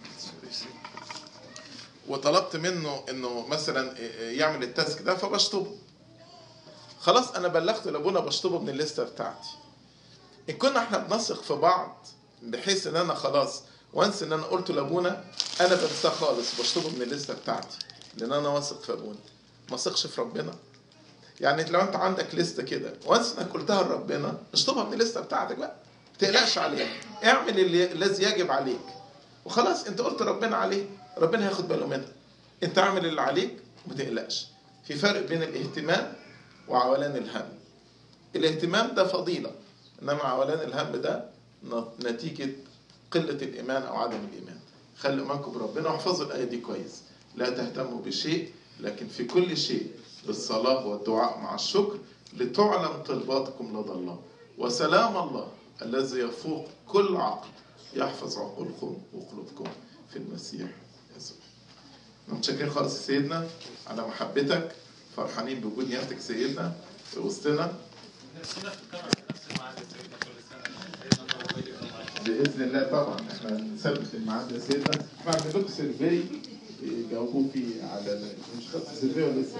وطلبت منه انه مثلا يعمل التاسك ده فبشطبه خلاص انا بلغت لابونا بشطبه من الليسته بتاعتي ان كنا احنا بنثق في بعض بحيث ان انا خلاص وانس ان انا قلت لابونا انا بنساه خالص بشطبه من الليسته بتاعتي لان انا واثق في ابونا ما اثقش في ربنا يعني لو انت عندك لسته كده وانس انك قلتها لربنا اشطبها من الليسته بتاعتك بقى ما تقلقش عليها اعمل اللي الذي يجب عليك وخلاص انت قلت ربنا عليه ربنا هياخد باله منها انت اعمل اللي عليك وما تقلقش في فرق بين الاهتمام وعولان الهم الاهتمام ده فضيلة انما عولان الهم ده نتيجة قلة الايمان او عدم الايمان خلوا ايمانكم بربنا واحفظوا الايه دي كويس لا تهتموا بشيء لكن في كل شيء بالصلاة والدعاء مع الشكر لتعلم طلباتكم لدى الله وسلام الله الذي يفوق كل عقل يحفظ عقولكم وقلوبكم في المسيح يسوع متشكرين خالص سيدنا على محبتك فرحانين بوجود نيابتك سيدنا في وسطنا نفسنا في الكاميرا في نفس الميعاد يا سيدنا كل سنه سيدنا الله يبارك فيك. باذن الله طبعا احنا نثبت الميعاد يا سيدنا احنا عاملين لكم سيرفي جاوبوا فيه على ال- مش خدت سيرفي ولا لسه؟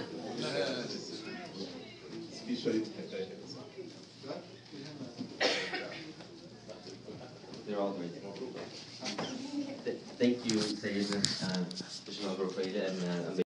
في شويه حكايه كده They're all great. Th- Thank you, Sayyidina, uh, Bishop Rafael, and uh,